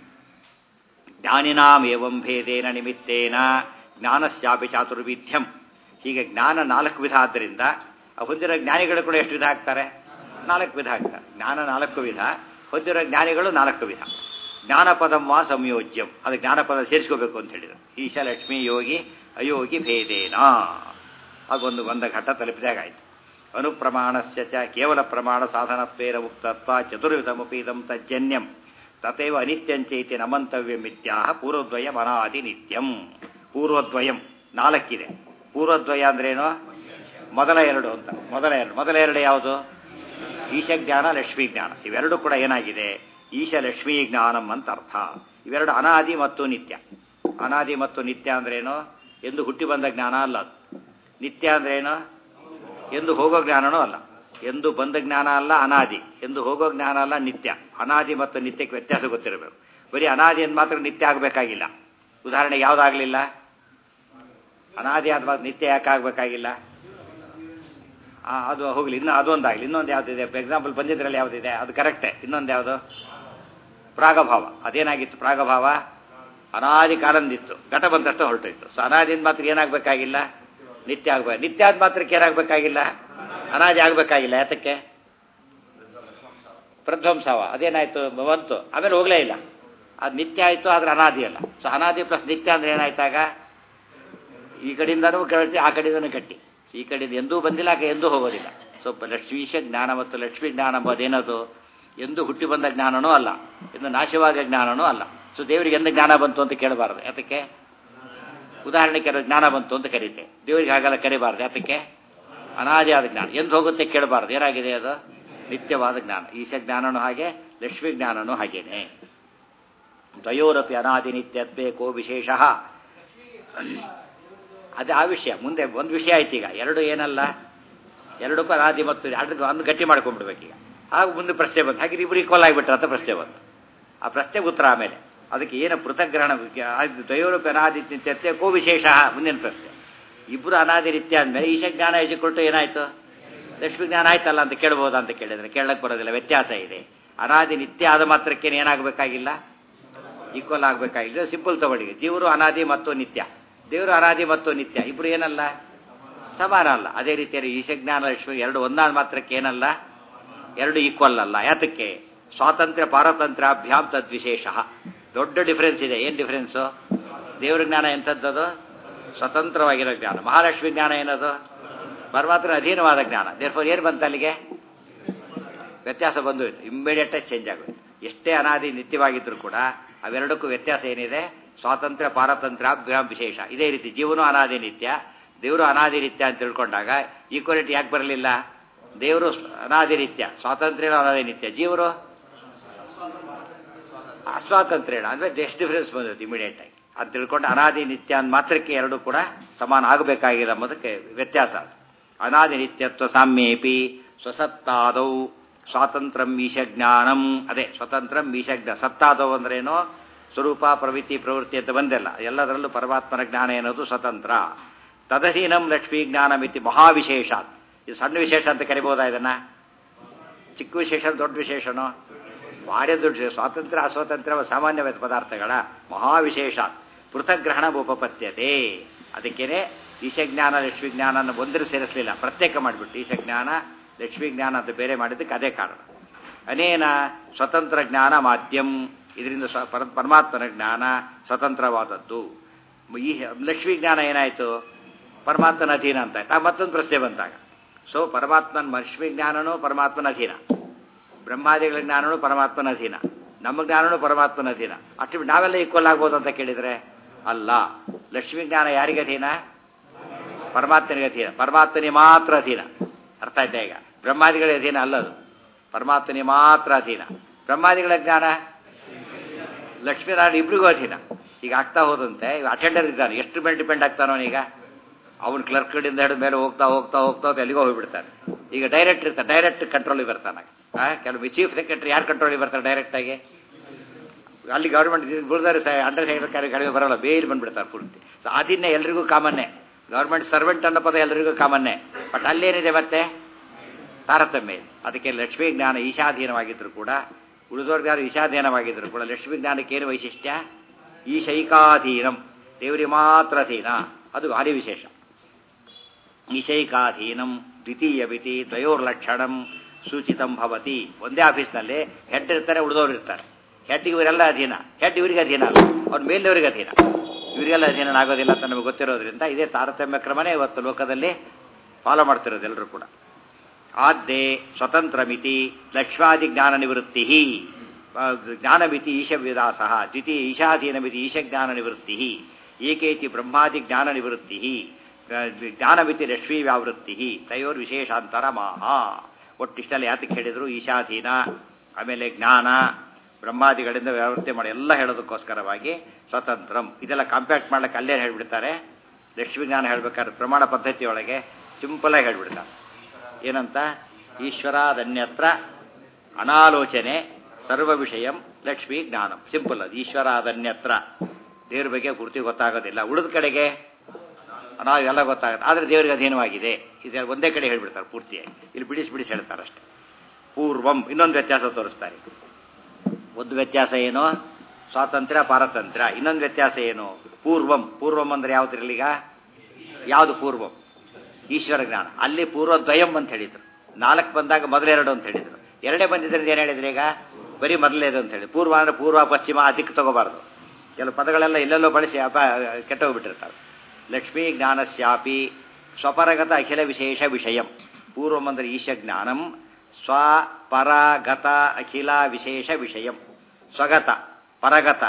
ಜ್ಞಾನಿನಾಂ ಏವಂ ಭೇದೇನ ನಿಮಿತ್ತೇನ ಜ್ಞಾನಸ್ಯಾಪಿ ಚಾತುರ್ವಿಧ್ಯಂ ಹೀಗೆ ಜ್ಞಾನ ನಾಲ್ಕು ವಿಧ ಆದ್ದರಿಂದ ಆ ಹೊಂದಿರೋ ಜ್ಞಾನಿಗಳು ಕೂಡ ಎಷ್ಟು ವಿಧ ಆಗ್ತಾರೆ ನಾಲ್ಕು ವಿಧ ಆಗ್ತಾರೆ ಜ್ಞಾನ ನಾಲ್ಕು ವಿಧ ಹೊಂದಿರೋ ಜ್ಞಾನಿಗಳು ನಾಲ್ಕು ವಿಧ ಜ್ಞಾನಪದಂ ವಾ ಸಂಯೋಜ್ಯಂ ಅದು ಜ್ಞಾನಪದ ಸೇರಿಸ್ಕೋಬೇಕು ಅಂತ ಹೇಳಿದರು ಈಶ ಲಕ್ಷ್ಮಿ ಯೋಗಿ ಅಯೋಗಿ ಭೇದೇನ ಆಗೊಂದು ಒಂದು ಘಟ್ಟ ತಲುಪಿದಾಗಾಯ್ತು ಅನುಪ್ರಮಾಣಸ್ಯ ಚ ಕೇವಲ ಪ್ರಮಾಣ ಸಾಧನತ್ವೇನ ಮುಕ್ತತ್ವ ಚತುರ್ವಿಧಮಪಿ ಇದಂ ತಜ್ಜನ್ಯಂ ತಥೈವ ಅನಿತ್ಯಂಚೈತಿ ನಮಂತವ್ಯಮಿತ್ಯಾ ಪೂರ್ವದ್ವಯ ಅನಾದಿ ನಿತ್ಯಂ ಪೂರ್ವದ್ವಯಂ ನಾಲ್ಕಿದೆ ಪೂರ್ವದ್ವಯ ಅಂದ್ರೇನು ಮೊದಲ ಎರಡು ಅಂತ ಮೊದಲ ಎರಡು ಮೊದಲ ಎರಡು ಯಾವುದು ಈಶ ಜ್ಞಾನ ಲಕ್ಷ್ಮೀ ಜ್ಞಾನ ಇವೆರಡು ಕೂಡ ಏನಾಗಿದೆ ಈಶ ಲಕ್ಷ್ಮೀ ಜ್ಞಾನಂ ಅಂತ ಅರ್ಥ ಇವೆರಡು ಅನಾದಿ ಮತ್ತು ನಿತ್ಯ ಅನಾದಿ ಮತ್ತು ನಿತ್ಯ ಅಂದ್ರೇನು ಎಂದು ಹುಟ್ಟಿ ಬಂದ ಜ್ಞಾನ ಅಲ್ಲ ಅದು ನಿತ್ಯ ಅಂದ್ರೇನು ಎಂದು ಹೋಗೋ ಜ್ಞಾನನೂ ಅಲ್ಲ ಎಂದು ಬಂದ ಜ್ಞಾನ ಅಲ್ಲ ಅನಾದಿ ಎಂದು ಹೋಗೋ ಜ್ಞಾನ ಅಲ್ಲ ನಿತ್ಯ ಅನಾದಿ ಮತ್ತು ನಿತ್ಯಕ್ಕೆ ವ್ಯತ್ಯಾಸ ಗೊತ್ತಿರಬೇಕು ಬರೀ ಅನಾದಿ ಅಂತ ಮಾತ್ರ ನಿತ್ಯ ಆಗಬೇಕಾಗಿಲ್ಲ ಉದಾಹರಣೆಗೆ ಯಾವುದಾಗಲಿಲ್ಲ ಅನಾದಿ ಆದ ಮಾತ್ರ ನಿತ್ಯ ಯಾಕೆ ಆಗಬೇಕಾಗಿಲ್ಲ ಅದು ಹೋಗ್ಲಿ ಇನ್ನು ಅದೊಂದಾಗಲಿ ಇನ್ನೊಂದು ಯಾವುದಿದೆ ಎಕ್ಸಾಂಪಲ್ ಬಂದಿದ್ರಲ್ಲಿ ಯಾವುದಿದೆ ಅದು ಕರೆಕ್ಟೇ ಇನ್ನೊಂದು ಯಾವುದು ಪ್ರಾಗಭಾವ ಅದೇನಾಗಿತ್ತು ಪ್ರಾಗಭಾವ ಅನಾದಿ ಕಾಲಂದಿತ್ತು ಘಟ ಬಂದಷ್ಟು ಹೊರಟೋಯ್ತು ಸೊ ಅನಾದಿಯಿಂದ ಮಾತ್ರ ಏನಾಗಬೇಕಾಗಿಲ್ಲ ನಿತ್ಯ ಆಗ್ಬೇಕು ನಿತ್ಯ ಆದ ಮಾತ್ರಕ್ಕೆ ಏನಾಗಬೇಕಾಗಿಲ್ಲ ಅನಾದಿ ಆಗಬೇಕಾಗಿಲ್ಲ ಯಾತಕ್ಕೆ ಪ್ರಧ್ವಂಸವ ಅದೇನಾಯ್ತು ಬಂತು ಆಮೇಲೆ ಹೋಗಲೇ ಇಲ್ಲ ಅದು ನಿತ್ಯ ಆಯಿತು ಆದ್ರೆ ಅನಾದಿ ಅಲ್ಲ ಸೊ ಅನಾದಿ ಪ್ಲಸ್ ನಿತ್ಯ ಅಂದ್ರೆ ಏನಾಯ್ತಾಗ ಈ ಕಡೆಯಿಂದನೂ ಗಟ್ಟಿ ಆ ಕಡೆಯಿಂದನೂ ಗಟ್ಟಿ ಈ ಕಡೆಯಿಂದ ಎಂದೂ ಬಂದಿಲ್ಲ ಆಗ ಎಂದೂ ಹೋಗೋದಿಲ್ಲ ಸೊ ಲಕ್ಷ್ಮೀಶ ಜ್ಞಾನ ಮತ್ತು ಲಕ್ಷ್ಮೀ ಜ್ಞಾನ ಎಂಬುದೇನದು ಎಂದು ಹುಟ್ಟಿ ಬಂದ ಜ್ಞಾನನೂ ಅಲ್ಲ ಎಂದು ನಾಶವಾದ ಜ್ಞಾನನೂ ಅಲ್ಲ ಸೊ ದೇವರಿಗೆ ಎಂದ ಜ್ಞಾನ ಬಂತು ಅಂತ ಕೇಳಬಾರ್ದು ಯಾತಕ್ಕೆ ಉದಾಹರಣೆ ಕೆಲವು ಜ್ಞಾನ ಬಂತು ಅಂತ ಕರೀತೆ ದೇವರಿಗೆ ಹಾಗೆಲ್ಲ ಕರಿಬಾರ್ದು ಯಾತಕ್ಕೆ ಅನಾದಿಯಾದ ಜ್ಞಾನ ಎಂದು ಹೋಗುತ್ತೆ ಕೇಳಬಾರ್ದು ಏನಾಗಿದೆ ಅದು ನಿತ್ಯವಾದ ಜ್ಞಾನ ಈಶ ಜ್ಞಾನನೂ ಹಾಗೆ ಲಕ್ಷ್ಮೀ ಜ್ಞಾನನೂ ಹಾಗೇನೆ ದ್ವಯೋರಪಿ ಅನಾದಿ ನಿತ್ಯತ್ವೇ ಕೋ ವಿಶೇಷ ಅದೇ ಆ ವಿಷಯ ಮುಂದೆ ಒಂದು ವಿಷಯ ಆಯ್ತು ಈಗ ಎರಡು ಏನಲ್ಲ ಎರಡಕ್ಕೂ ಅನಾದಿ ಮತ್ತು ಅದಕ್ಕೆ ಒಂದು ಗಟ್ಟಿ ಮಾಡ್ಕೊಂಡ್ಬಿಡ್ಬೇಕೀಗ ಆಗ ಮುಂದೆ ಪ್ರಶ್ನೆ ಬಂತು ಹಾಗೆ ಇಬ್ಬರು ಈಕ್ವಲ್ ಆಗಿಬಿಟ್ರ ಅಂತ ಪ್ರಶ್ನೆ ಬಂತು ಆ ಪ್ರಶ್ನೆಗೆ ಉತ್ತರ ಆಮೇಲೆ ಅದಕ್ಕೆ ಏನು ಪೃಥಗ್ರಹಣ ದ್ವಯೋರೂಪ ಅನಾದಿ ನಿತ್ಯತ್ವೇ ಕೋ ವಿಶೇಷ ಮುಂದಿನ ಪ್ರಶ್ನೆ ಇಬ್ಬರು ಅನಾದಿ ನಿತ್ಯ ಅಂದಮೇಲೆ ಈಶ ಜ್ಞಾನ ಕೊಟ್ಟು ಏನಾಯ್ತು ಲಕ್ಷ್ಮೀ ಜ್ಞಾನ ಆಯ್ತಲ್ಲ ಅಂತ ಕೇಳ್ಬೋದಾ ಅಂತ ಕೇಳಿದ್ರೆ ಕೇಳಕ್ಕೆ ಬರೋದಿಲ್ಲ ವ್ಯತ್ಯಾಸ ಇದೆ ಅನಾದಿ ನಿತ್ಯ ಆದ ಮಾತ್ರಕ್ಕೇನು ಏನಾಗಬೇಕಾಗಿಲ್ಲ ಈಕ್ವಲ್ ಆಗಬೇಕಾಗಿಲ್ಲ ಸಿಂಪಲ್ ತಗೊಳ್ಳಿ ಜೀವರು ಅನಾದಿ ಮತ್ತು ನಿತ್ಯ ದೇವರು ಅನಾದಿ ಮತ್ತು ನಿತ್ಯ ಇಬ್ರು ಏನಲ್ಲ ಸಮಾನ ಅಲ್ಲ ಅದೇ ರೀತಿಯಲ್ಲಿ ಈಶಜ್ಞಾನ ಲಕ್ಷ್ಮಿ ಎರಡು ಒಂದಾದ ಮಾತ್ರಕ್ಕೆ ಏನಲ್ಲ ಎರಡು ಈಕ್ವಲ್ ಅಲ್ಲ ಯಾತಕ್ಕೆ ಸ್ವಾತಂತ್ರ್ಯ ಪಾರತಂತ್ರ್ಯ ಅಭ್ಯಾಮ್ ತದ್ವಿಶೇಷ ದೊಡ್ಡ ಡಿಫರೆನ್ಸ್ ಇದೆ ಏನು ಡಿಫರೆನ್ಸು ದೇವ್ರ ಜ್ಞಾನ ಎಂಥದ್ದದು ಸ್ವತಂತ್ರವಾಗಿರೋ ಜ್ಞಾನ ಮಹಾಲಕ್ಷ್ಮಿ ಜ್ಞಾನ ಏನದು ಪರಮಾತ್ಮನ ಅಧೀನವಾದ ಜ್ಞಾನ ದೇರ್ಫೋರ್ ಏನು ಬಂತ ಅಲ್ಲಿಗೆ ವ್ಯತ್ಯಾಸ ಬಂದು ಹೋಯ್ತು ಇಮ್ಮಿಡಿಯೇಟಾಗಿ ಚೇಂಜ್ ಆಗೋಯ್ತು ಎಷ್ಟೇ ಅನಾದಿ ನಿತ್ಯವಾಗಿದ್ದರೂ ಕೂಡ ಅವೆರಡಕ್ಕೂ ವ್ಯತ್ಯಾಸ ಏನಿದೆ ಸ್ವಾತಂತ್ರ್ಯ ಪಾರತಂತ್ರ್ಯ ಅಭ್ಯಾಮ್ ವಿಶೇಷ ಇದೇ ರೀತಿ ಜೀವನು ಅನಾದಿ ನಿತ್ಯ ದೇವರು ಅನಾದಿ ನಿತ್ಯ ಅಂತ ತಿಳ್ಕೊಂಡಾಗ ಈಕ್ವಾಲಿಟಿ ಯಾಕೆ ಬರಲಿಲ್ಲ ದೇವರು ಅನಾದಿ ನಿತ್ಯ ಸ್ವಾತಂತ್ರ್ಯ ಅನಾದಿ ನಿತ್ಯ ಜೀವರು ಅಸ್ವಾತಂತ್ರ್ಯ ಅಂದರೆ ಎಷ್ಟು ಡಿಫರೆನ್ಸ್ ಬಂದೈತೆ ಇಮಿಡಿಯೇಟ್ ಆಗಿ ಅದು ತಿಳ್ಕೊಂಡು ಅನಾದಿ ನಿತ್ಯ ಅಂದ ಮಾತ್ರಕ್ಕೆ ಎರಡು ಕೂಡ ಸಮಾನ ಆಗಬೇಕಾಗಿದೆ ಎಂಬುದಕ್ಕೆ ವ್ಯತ್ಯಾಸ ಅದು ಅನಾದಿ ನಿತ್ಯತ್ವ ಸಾಮ್ಯೇಪಿ ಸ್ವಸತ್ತಾದೌ ಸ್ವಾತಂತ್ರ್ಯಂ ಈಶಜ್ಞಾನಂ ಅದೇ ಸ್ವತಂತ್ರಂ ಈಶಜ್ಞ ಸತ್ತಾದವು ಅಂದ್ರೇನೋ ಸ್ವರೂಪ ಪ್ರವೃತ್ತಿ ಪ್ರವೃತ್ತಿ ಅಂತ ಬಂದಿಲ್ಲ ಎಲ್ಲದರಲ್ಲೂ ಪರಮಾತ್ಮನ ಜ್ಞಾನ ಏನೋದು ಸ್ವತಂತ್ರ ತದಧೀನಂ ಲಕ್ಷ್ಮೀ ಜ್ಞಾನಮಿತಿ ಮಹಾವಿಶೇಷ ಇದು ಸಣ್ಣ ವಿಶೇಷ ಅಂತ ಕರಿಬೋದಾ ಇದನ್ನ ಚಿಕ್ಕ ವಿಶೇಷ ದೊಡ್ಡ ವಿಶೇಷನೋ ಭಾರಿ ದೊಡ್ಡ ಸ್ವಾತಂತ್ರ್ಯ ಅಸ್ವಾತಂತ್ರ್ಯ ಸಾಮಾನ್ಯವಾದ ಪದಾರ್ಥಗಳ ಮಹಾವಿಶೇಷ ಪೃಥಗ್ರಹಣ ಉಪಪತ್ಯತೆ ಅದಕ್ಕೇನೆ ಈಶಜ್ಞಾನ ಲಕ್ಷ್ಮೀ ಜ್ಞಾನ ಒಂದರ ಸೇರಿಸಲಿಲ್ಲ ಪ್ರತ್ಯೇಕ ಮಾಡಿಬಿಟ್ಟು ಈಶಜ್ಞಾನ ಲಕ್ಷ್ಮೀ ಜ್ಞಾನ ಅಂತ ಬೇರೆ ಮಾಡಿದ್ದಕ್ಕೆ ಅದೇ ಕಾರಣ ಅನೇನ ಸ್ವತಂತ್ರ ಜ್ಞಾನ ಮಾಧ್ಯಮ ಇದರಿಂದ ಸ್ವ ಪರ ಪರಮಾತ್ಮನ ಜ್ಞಾನ ಸ್ವತಂತ್ರವಾದದ್ದು ಈ ಲಕ್ಷ್ಮೀ ಜ್ಞಾನ ಏನಾಯಿತು ಪರಮಾತ್ಮನ ಅಧೀನ ಅಂತ ಆಯ್ತು ಮತ್ತೊಂದು ಪ್ರಶ್ನೆ ಬಂತಾಗ ಸೊ ಪರಮಾತ್ಮನ ಲಕ್ಷ್ಮೀ ಜ್ಞಾನನೂ ಪರಮಾತ್ಮನ ಅಧೀನ ಬ್ರಹ್ಮಾದಿಗಳ ಜ್ಞಾನನೂ ಪರಮಾತ್ಮನ ಅಧೀನ ನಮ್ಮ ಜ್ಞಾನನೂ ಪರಮಾತ್ಮನ ಅಧೀನ ಅಷ್ಟು ನಾವೆಲ್ಲ ಈಕ್ವಲ್ ಆಗ್ಬೋದು ಅಂತ ಕೇಳಿದರೆ ಅಲ್ಲ ಲಕ್ಷ್ಮೀ ಜ್ಞಾನ ಯಾರಿಗೆ ಅಧೀನ ಪರಮಾತ್ಮನಿಗೆ ಅಧೀನ ಪರಮಾತ್ಮನಿಗೆ ಮಾತ್ರ ಅಧೀನ ಅರ್ಥ ಆಯ್ತಾ ಈಗ ಬ್ರಹ್ಮಾದಿಗಳ ಅಧೀನ ಅಲ್ಲದು ಪರಮಾತ್ಮನಿಗೆ ಮಾತ್ರ ಅಧೀನ ಬ್ರಹ್ಮಾದಿಗಳ ಜ್ಞಾನ ಲಕ್ಷ್ಮೀನಾರಾಯಣ ಇಬ್ರಿಗೂ ಅಧೀನ ಈಗ ಆಗ್ತಾ ಹೋದಂತೆ ಅಟೆಂಡರ್ ಇದ್ದಾನೆ ಎಷ್ಟು ಮೇಲೆ ಡಿಪೆಂಡ್ ಆಗ್ತಾನೋ ಈಗ ಅವನ ಕ್ಲರ್ಕ್ ಕಡೆಯಿಂದ ಹಿಡಿದ ಮೇಲೆ ಹೋಗ್ತಾ ಹೋಗ್ತಾ ಹೋಗ್ತಾ ಎಲ್ಲಿಗೋ ಹೋಗ್ಬಿಡ್ತಾನೆ ಈಗ ಡೈರೆಕ್ಟ್ ಇರ್ತಾನೆ ಡೈರೆಕ್ಟ್ ಕಂಟ್ರೋಲಿಗೆ ಬರ್ತಾನೆ ಕೆಲವು ಚೀಫ್ ಸೆಕ್ರೆಟರಿ ಯಾರು ಕಂಟ್ರೋಲಿಗೆ ಬರ್ತಾರೆ ಡೈರೆಕ್ಟಾಗಿ ಅಲ್ಲಿ ಗೌರ್ಮೆಂಟ್ ಬುಳ್ದಾರೆ ಅಂಡರ್ ಸೆಕ್ರೆಟರಿ ಕಡಿಮೆ ಬರೋಲ್ಲ ಬೇಲ್ ಬಂದ್ಬಿಡ್ತಾರೆ ಪೂರ್ತಿ ಸೊ ಅದನ್ನೇ ಎಲ್ರಿಗೂ ಕಾಮನ್ನೇ ಗೌರ್ಮೆಂಟ್ ಸರ್ವೆಂಟ್ ಅನ್ನೋ ಪದ ಎಲ್ಲರಿಗೂ ಕಾಮನ್ನೇ ಬಟ್ ಅಲ್ಲೇನಿದೆ ಮತ್ತೆ ತಾರತಮ್ಯ ಅದಕ್ಕೆ ಲಕ್ಷ್ಮೀ ಜ್ಞಾನ ಈಶಾಧೀನವಾಗಿದ್ದರೂ ಕೂಡ ಉಳಿದೋರ್ ಜ್ಞಾನ ಈಶಾಧೀನವಾಗಿದ್ದರೂ ಕೂಡ ಲಕ್ಷ್ಮೀ ಜ್ಞಾನಕ್ಕೆ ಏನು ವೈಶಿಷ್ಟ್ಯ ಈಶೈಕಾಧೀನಂ ದೇವರಿಗೆ ಮಾತ್ರ ಅಧೀನ ಅದು ಭಾರಿ ವಿಶೇಷ ಈಶೈಕಾಧೀನಂ ದ್ವಿತೀಯ ಮಿತಿ ದ್ವಯೋರ್ಲಕ್ಷಣಂ ಸೂಚಿತಂ ಭವತಿ ಒಂದೇ ಆಫೀಸ್ನಲ್ಲಿ ಹೆಡ್ ಇರ್ತಾರೆ ಉಳಿದವ್ರು ಇರ್ತಾರೆ ಹೆಡ್ ಇವರೆಲ್ಲ ಅಧೀನ ಹೆಡ್ ಇವರಿಗೆ ಅಧೀನ ಅಲ್ಲ ಅವ್ರ ಮೇಲಿನವರಿಗೆ ಅಧೀನ ಇವರಿಗೆಲ್ಲ ಅಧೀನ ಆಗೋದಿಲ್ಲ ಅಂತ ನಮಗೆ ಗೊತ್ತಿರೋದ್ರಿಂದ ಇದೇ ತಾರತಮ್ಯ ಕ್ರಮನೇ ಇವತ್ತು ಲೋಕದಲ್ಲಿ ಫಾಲೋ ಮಾಡ್ತಿರೋದು ಎಲ್ಲರೂ ಕೂಡ ಆದ್ಯೆ ಸ್ವತಂತ್ರ ಮಿತಿ ಲಕ್ಷ್ಮಾದಿ ಜ್ಞಾನ ನಿವೃತ್ತಿ ಜ್ಞಾನಮಿತಿ ಈಶವ್ಯದಾಸ ದ್ವಿತೀಯ ಈಶಾಧೀನ ಮಿತಿ ಈಶಜ್ಞಾನ ನಿವೃತ್ತಿ ಏಕೇತಿ ಬ್ರಹ್ಮಾದಿ ಜ್ಞಾನ ನಿವೃತ್ತಿ ಜ್ಞಾನಮಿತಿ ಲಕ್ಷ್ಮೀ ವ್ಯಾವೃತ್ತಿ ತಯೋರ್ ವಿಶೇಷಾಂತರ ಮಾಹ ಒಟ್ಟಿಷ್ಟೆಲ್ಲ ಯಾತಕ್ಕೆ ಹೇಳಿದ್ರು ಈಶಾಧೀನ ಆಮೇಲೆ ಜ್ಞಾನ ಬ್ರಹ್ಮಾದಿಗಳಿಂದ ವ್ಯಾವೃತ್ತಿ ಮಾಡಿ ಎಲ್ಲ ಹೇಳೋದಕ್ಕೋಸ್ಕರವಾಗಿ ಸ್ವತಂತ್ರಂ ಇದೆಲ್ಲ ಕಾಂಪ್ಯಾಕ್ಟ್ ಮಾಡ್ಲಿಕ್ಕೆ ಅಲ್ಲೇ ಹೇಳ್ಬಿಡ್ತಾರೆ ಲಕ್ಷ್ಮೀ ಜ್ಞಾನ ಹೇಳ್ಬೇಕಾದ್ರೆ ಪ್ರಮಾಣ ಪದ್ಧತಿಯೊಳಗೆ ಸಿಂಪಲಾಗಿ ಹೇಳ್ಬಿಡ್ತಾರೆ ಏನಂತ ಈಶ್ವರಾದನ್ಯತ್ರ ಅನಾಲೋಚನೆ ಸರ್ವ ವಿಷಯಂ ಲಕ್ಷ್ಮೀ ಜ್ಞಾನಂ ಸಿಂಪಲ್ ಅದು ಈಶ್ವರಾದನ್ಯತ್ರ ದೇವ್ರ ಬಗ್ಗೆ ಪೂರ್ತಿ ಗೊತ್ತಾಗೋದಿಲ್ಲ ಉಳಿದ ಕಡೆಗೆ ನಾವು ಎಲ್ಲ ಗೊತ್ತಾಗುತ್ತೆ ಆದರೆ ದೇವರಿಗೆ ಅಧೀನವಾಗಿದೆ ಇದು ಒಂದೇ ಕಡೆ ಹೇಳ್ಬಿಡ್ತಾರೆ ಪೂರ್ತಿಯಾಗಿ ಇಲ್ಲಿ ಬಿಡಿಸಿ ಬಿಡಿಸಿ ಹೇಳ್ತಾರೆ ಅಷ್ಟೇ ಪೂರ್ವಂ ಇನ್ನೊಂದು ವ್ಯತ್ಯಾಸ ತೋರಿಸ್ತಾರೆ ಒಂದು ವ್ಯತ್ಯಾಸ ಏನು ಸ್ವಾತಂತ್ರ್ಯ ಪಾರತಂತ್ರ್ಯ ಇನ್ನೊಂದು ವ್ಯತ್ಯಾಸ ಏನು ಪೂರ್ವಂ ಪೂರ್ವಂ ಅಂದ್ರೆ ಯಾವ್ದ್ರಲ್ಲೀಗ ಯಾವುದು ಪೂರ್ವಂ ಈಶ್ವರ ಜ್ಞಾನ ಅಲ್ಲಿ ಪೂರ್ವದ್ವಯಂ ಅಂತ ಹೇಳಿದ್ರು ನಾಲ್ಕು ಬಂದಾಗ ಮೊದಲೆರಡು ಅಂತ ಹೇಳಿದ್ರು ಎರಡೇ ಬಂದಿದ್ದರಿಂದ ಏನು ಹೇಳಿದ್ರು ಈಗ ಬರೀ ಮೊದಲೇದು ಅಂತ ಹೇಳಿ ಪೂರ್ವ ಅಂದ್ರೆ ಪೂರ್ವ ಪಶ್ಚಿಮ ಅದಕ್ಕೆ ತಗೋಬಾರ್ದು ಕೆಲವು ಪದಗಳೆಲ್ಲ ಇಲ್ಲೆಲ್ಲೋ ಬಳಸಿ ಅಪ ಕೆಟ್ಟೋಗ್ಬಿಟ್ಟಿರ್ತಾರೆ ಲಕ್ಷ್ಮೀ ಜ್ಞಾನಸ್ಯಾಪಿ ಸ್ವಪರಗತ ಅಖಿಲ ವಿಶೇಷ ವಿಷಯಂ ಪೂರ್ವಂ ಅಂದ್ರೆ ಈಶ ಜ್ಞಾನಂ ಸ್ವಪರಗತ ಅಖಿಲ ವಿಶೇಷ ವಿಷಯಂ ಸ್ವಗತ ಪರಗತ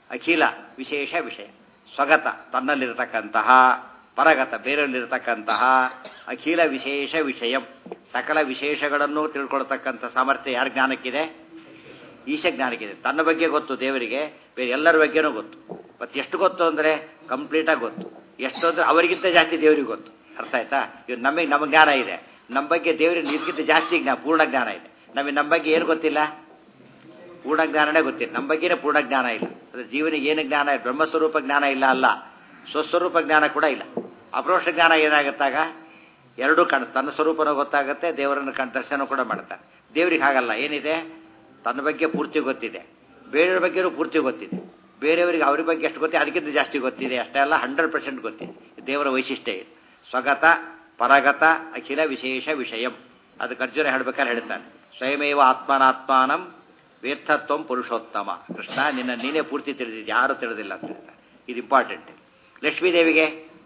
ಅಖಿಲ ವಿಶೇಷ ವಿಷಯ ಸ್ವಗತ ತನ್ನಲ್ಲಿರತಕ್ಕಂತಹ ಪರಗತ ಬೇರೆಯಲ್ಲಿರತಕ್ಕಂತಹ ಅಖಿಲ ವಿಶೇಷ ವಿಷಯ ಸಕಲ ವಿಶೇಷಗಳನ್ನು ತಿಳ್ಕೊಳ್ತಕ್ಕಂಥ ಸಾಮರ್ಥ್ಯ ಯಾರ ಜ್ಞಾನಕ್ಕಿದೆ ಈಶ ಜ್ಞಾನಕ್ಕಿದೆ ತನ್ನ ಬಗ್ಗೆ ಗೊತ್ತು ದೇವರಿಗೆ ಬೇರೆ ಎಲ್ಲರ ಬಗ್ಗೆನೂ ಗೊತ್ತು ಮತ್ತು ಎಷ್ಟು ಗೊತ್ತು ಅಂದರೆ ಕಂಪ್ಲೀಟಾಗಿ ಗೊತ್ತು ಎಷ್ಟು ಅಂದರೆ ಅವರಿಗಿಂತ ಜಾಸ್ತಿ ದೇವರಿಗೆ ಗೊತ್ತು ಅರ್ಥ ಆಯ್ತಾ ಇವ್ ನಮಗೆ ನಮ್ಮ ಜ್ಞಾನ ಇದೆ ನಮ್ಮ ಬಗ್ಗೆ ದೇವರಿಗೆ ಇದಕ್ಕಿಂತ ಜಾಸ್ತಿ ಜ್ಞಾನ ಪೂರ್ಣ ಜ್ಞಾನ ಇದೆ ನಮಗೆ ನಮ್ಮ ಬಗ್ಗೆ ಏನು ಗೊತ್ತಿಲ್ಲ ಪೂರ್ಣ ಜ್ಞಾನನೇ ಗೊತ್ತಿಲ್ಲ ನಮ್ಮ ಬಗ್ಗೆನೇ ಪೂರ್ಣ ಜ್ಞಾನ ಇಲ್ಲ ಅದು ಜೀವನಿಗೆ ಏನು ಜ್ಞಾನ ಇಲ್ಲ ಬ್ರಹ್ಮಸ್ವರೂಪ ಜ್ಞಾನ ಇಲ್ಲ ಅಲ್ಲ ಸ್ವಸ್ವರೂಪ ಜ್ಞಾನ ಕೂಡ ಇಲ್ಲ ಅಪರೋಕ್ಷ ಜ್ಞಾನ ಏನಾಗುತ್ತಾಗ ಎರಡೂ ಕಾಣ ತನ್ನ ಸ್ವರೂಪನೂ ಗೊತ್ತಾಗುತ್ತೆ ದೇವರನ್ನು ಕಣ್ ದರ್ಶನ ಕೂಡ ಮಾಡ್ತಾರೆ ದೇವರಿಗೆ ಹಾಗಲ್ಲ ಏನಿದೆ ತನ್ನ ಬಗ್ಗೆ ಪೂರ್ತಿ ಗೊತ್ತಿದೆ ಬೇರೆಯವ್ರ ಬಗ್ಗೆನೂ ಪೂರ್ತಿ ಗೊತ್ತಿದೆ ಬೇರೆಯವರಿಗೆ ಅವ್ರ ಬಗ್ಗೆ ಎಷ್ಟು ಗೊತ್ತಿದೆ ಅದಕ್ಕಿಂತ ಜಾಸ್ತಿ ಗೊತ್ತಿದೆ ಅಷ್ಟೇ ಅಲ್ಲ ಹಂಡ್ರೆಡ್ ಪರ್ಸೆಂಟ್ ಗೊತ್ತಿದೆ ದೇವರ ವೈಶಿಷ್ಟ್ಯ ಇದು ಸ್ವಗತ ಪರಗತ ಅಖಿಲ ವಿಶೇಷ ವಿಷಯಂ ಅದಕ್ಕೆ ಅರ್ಜುನ ಹೇಳ್ಬೇಕಾದ್ರೆ ಹೇಳ್ತಾನೆ ಸ್ವಯಮೇವ ಆತ್ಮನಾತ್ಮಾನಂ ವೇರ್ಥತ್ವಂ ಪುರುಷೋತ್ತಮ ಕೃಷ್ಣ ನಿನ್ನ ನೀನೇ ಪೂರ್ತಿ ತಿಳಿದಿದ್ದು ಯಾರು ತಿಳಿದಿಲ್ಲ ಅಂತ ಹೇಳ್ತಾರೆ ಇದು ಇಂಪಾರ್ಟೆಂಟ್ ಲಕ್ಷ್ಮೀದೇವಿಗೆ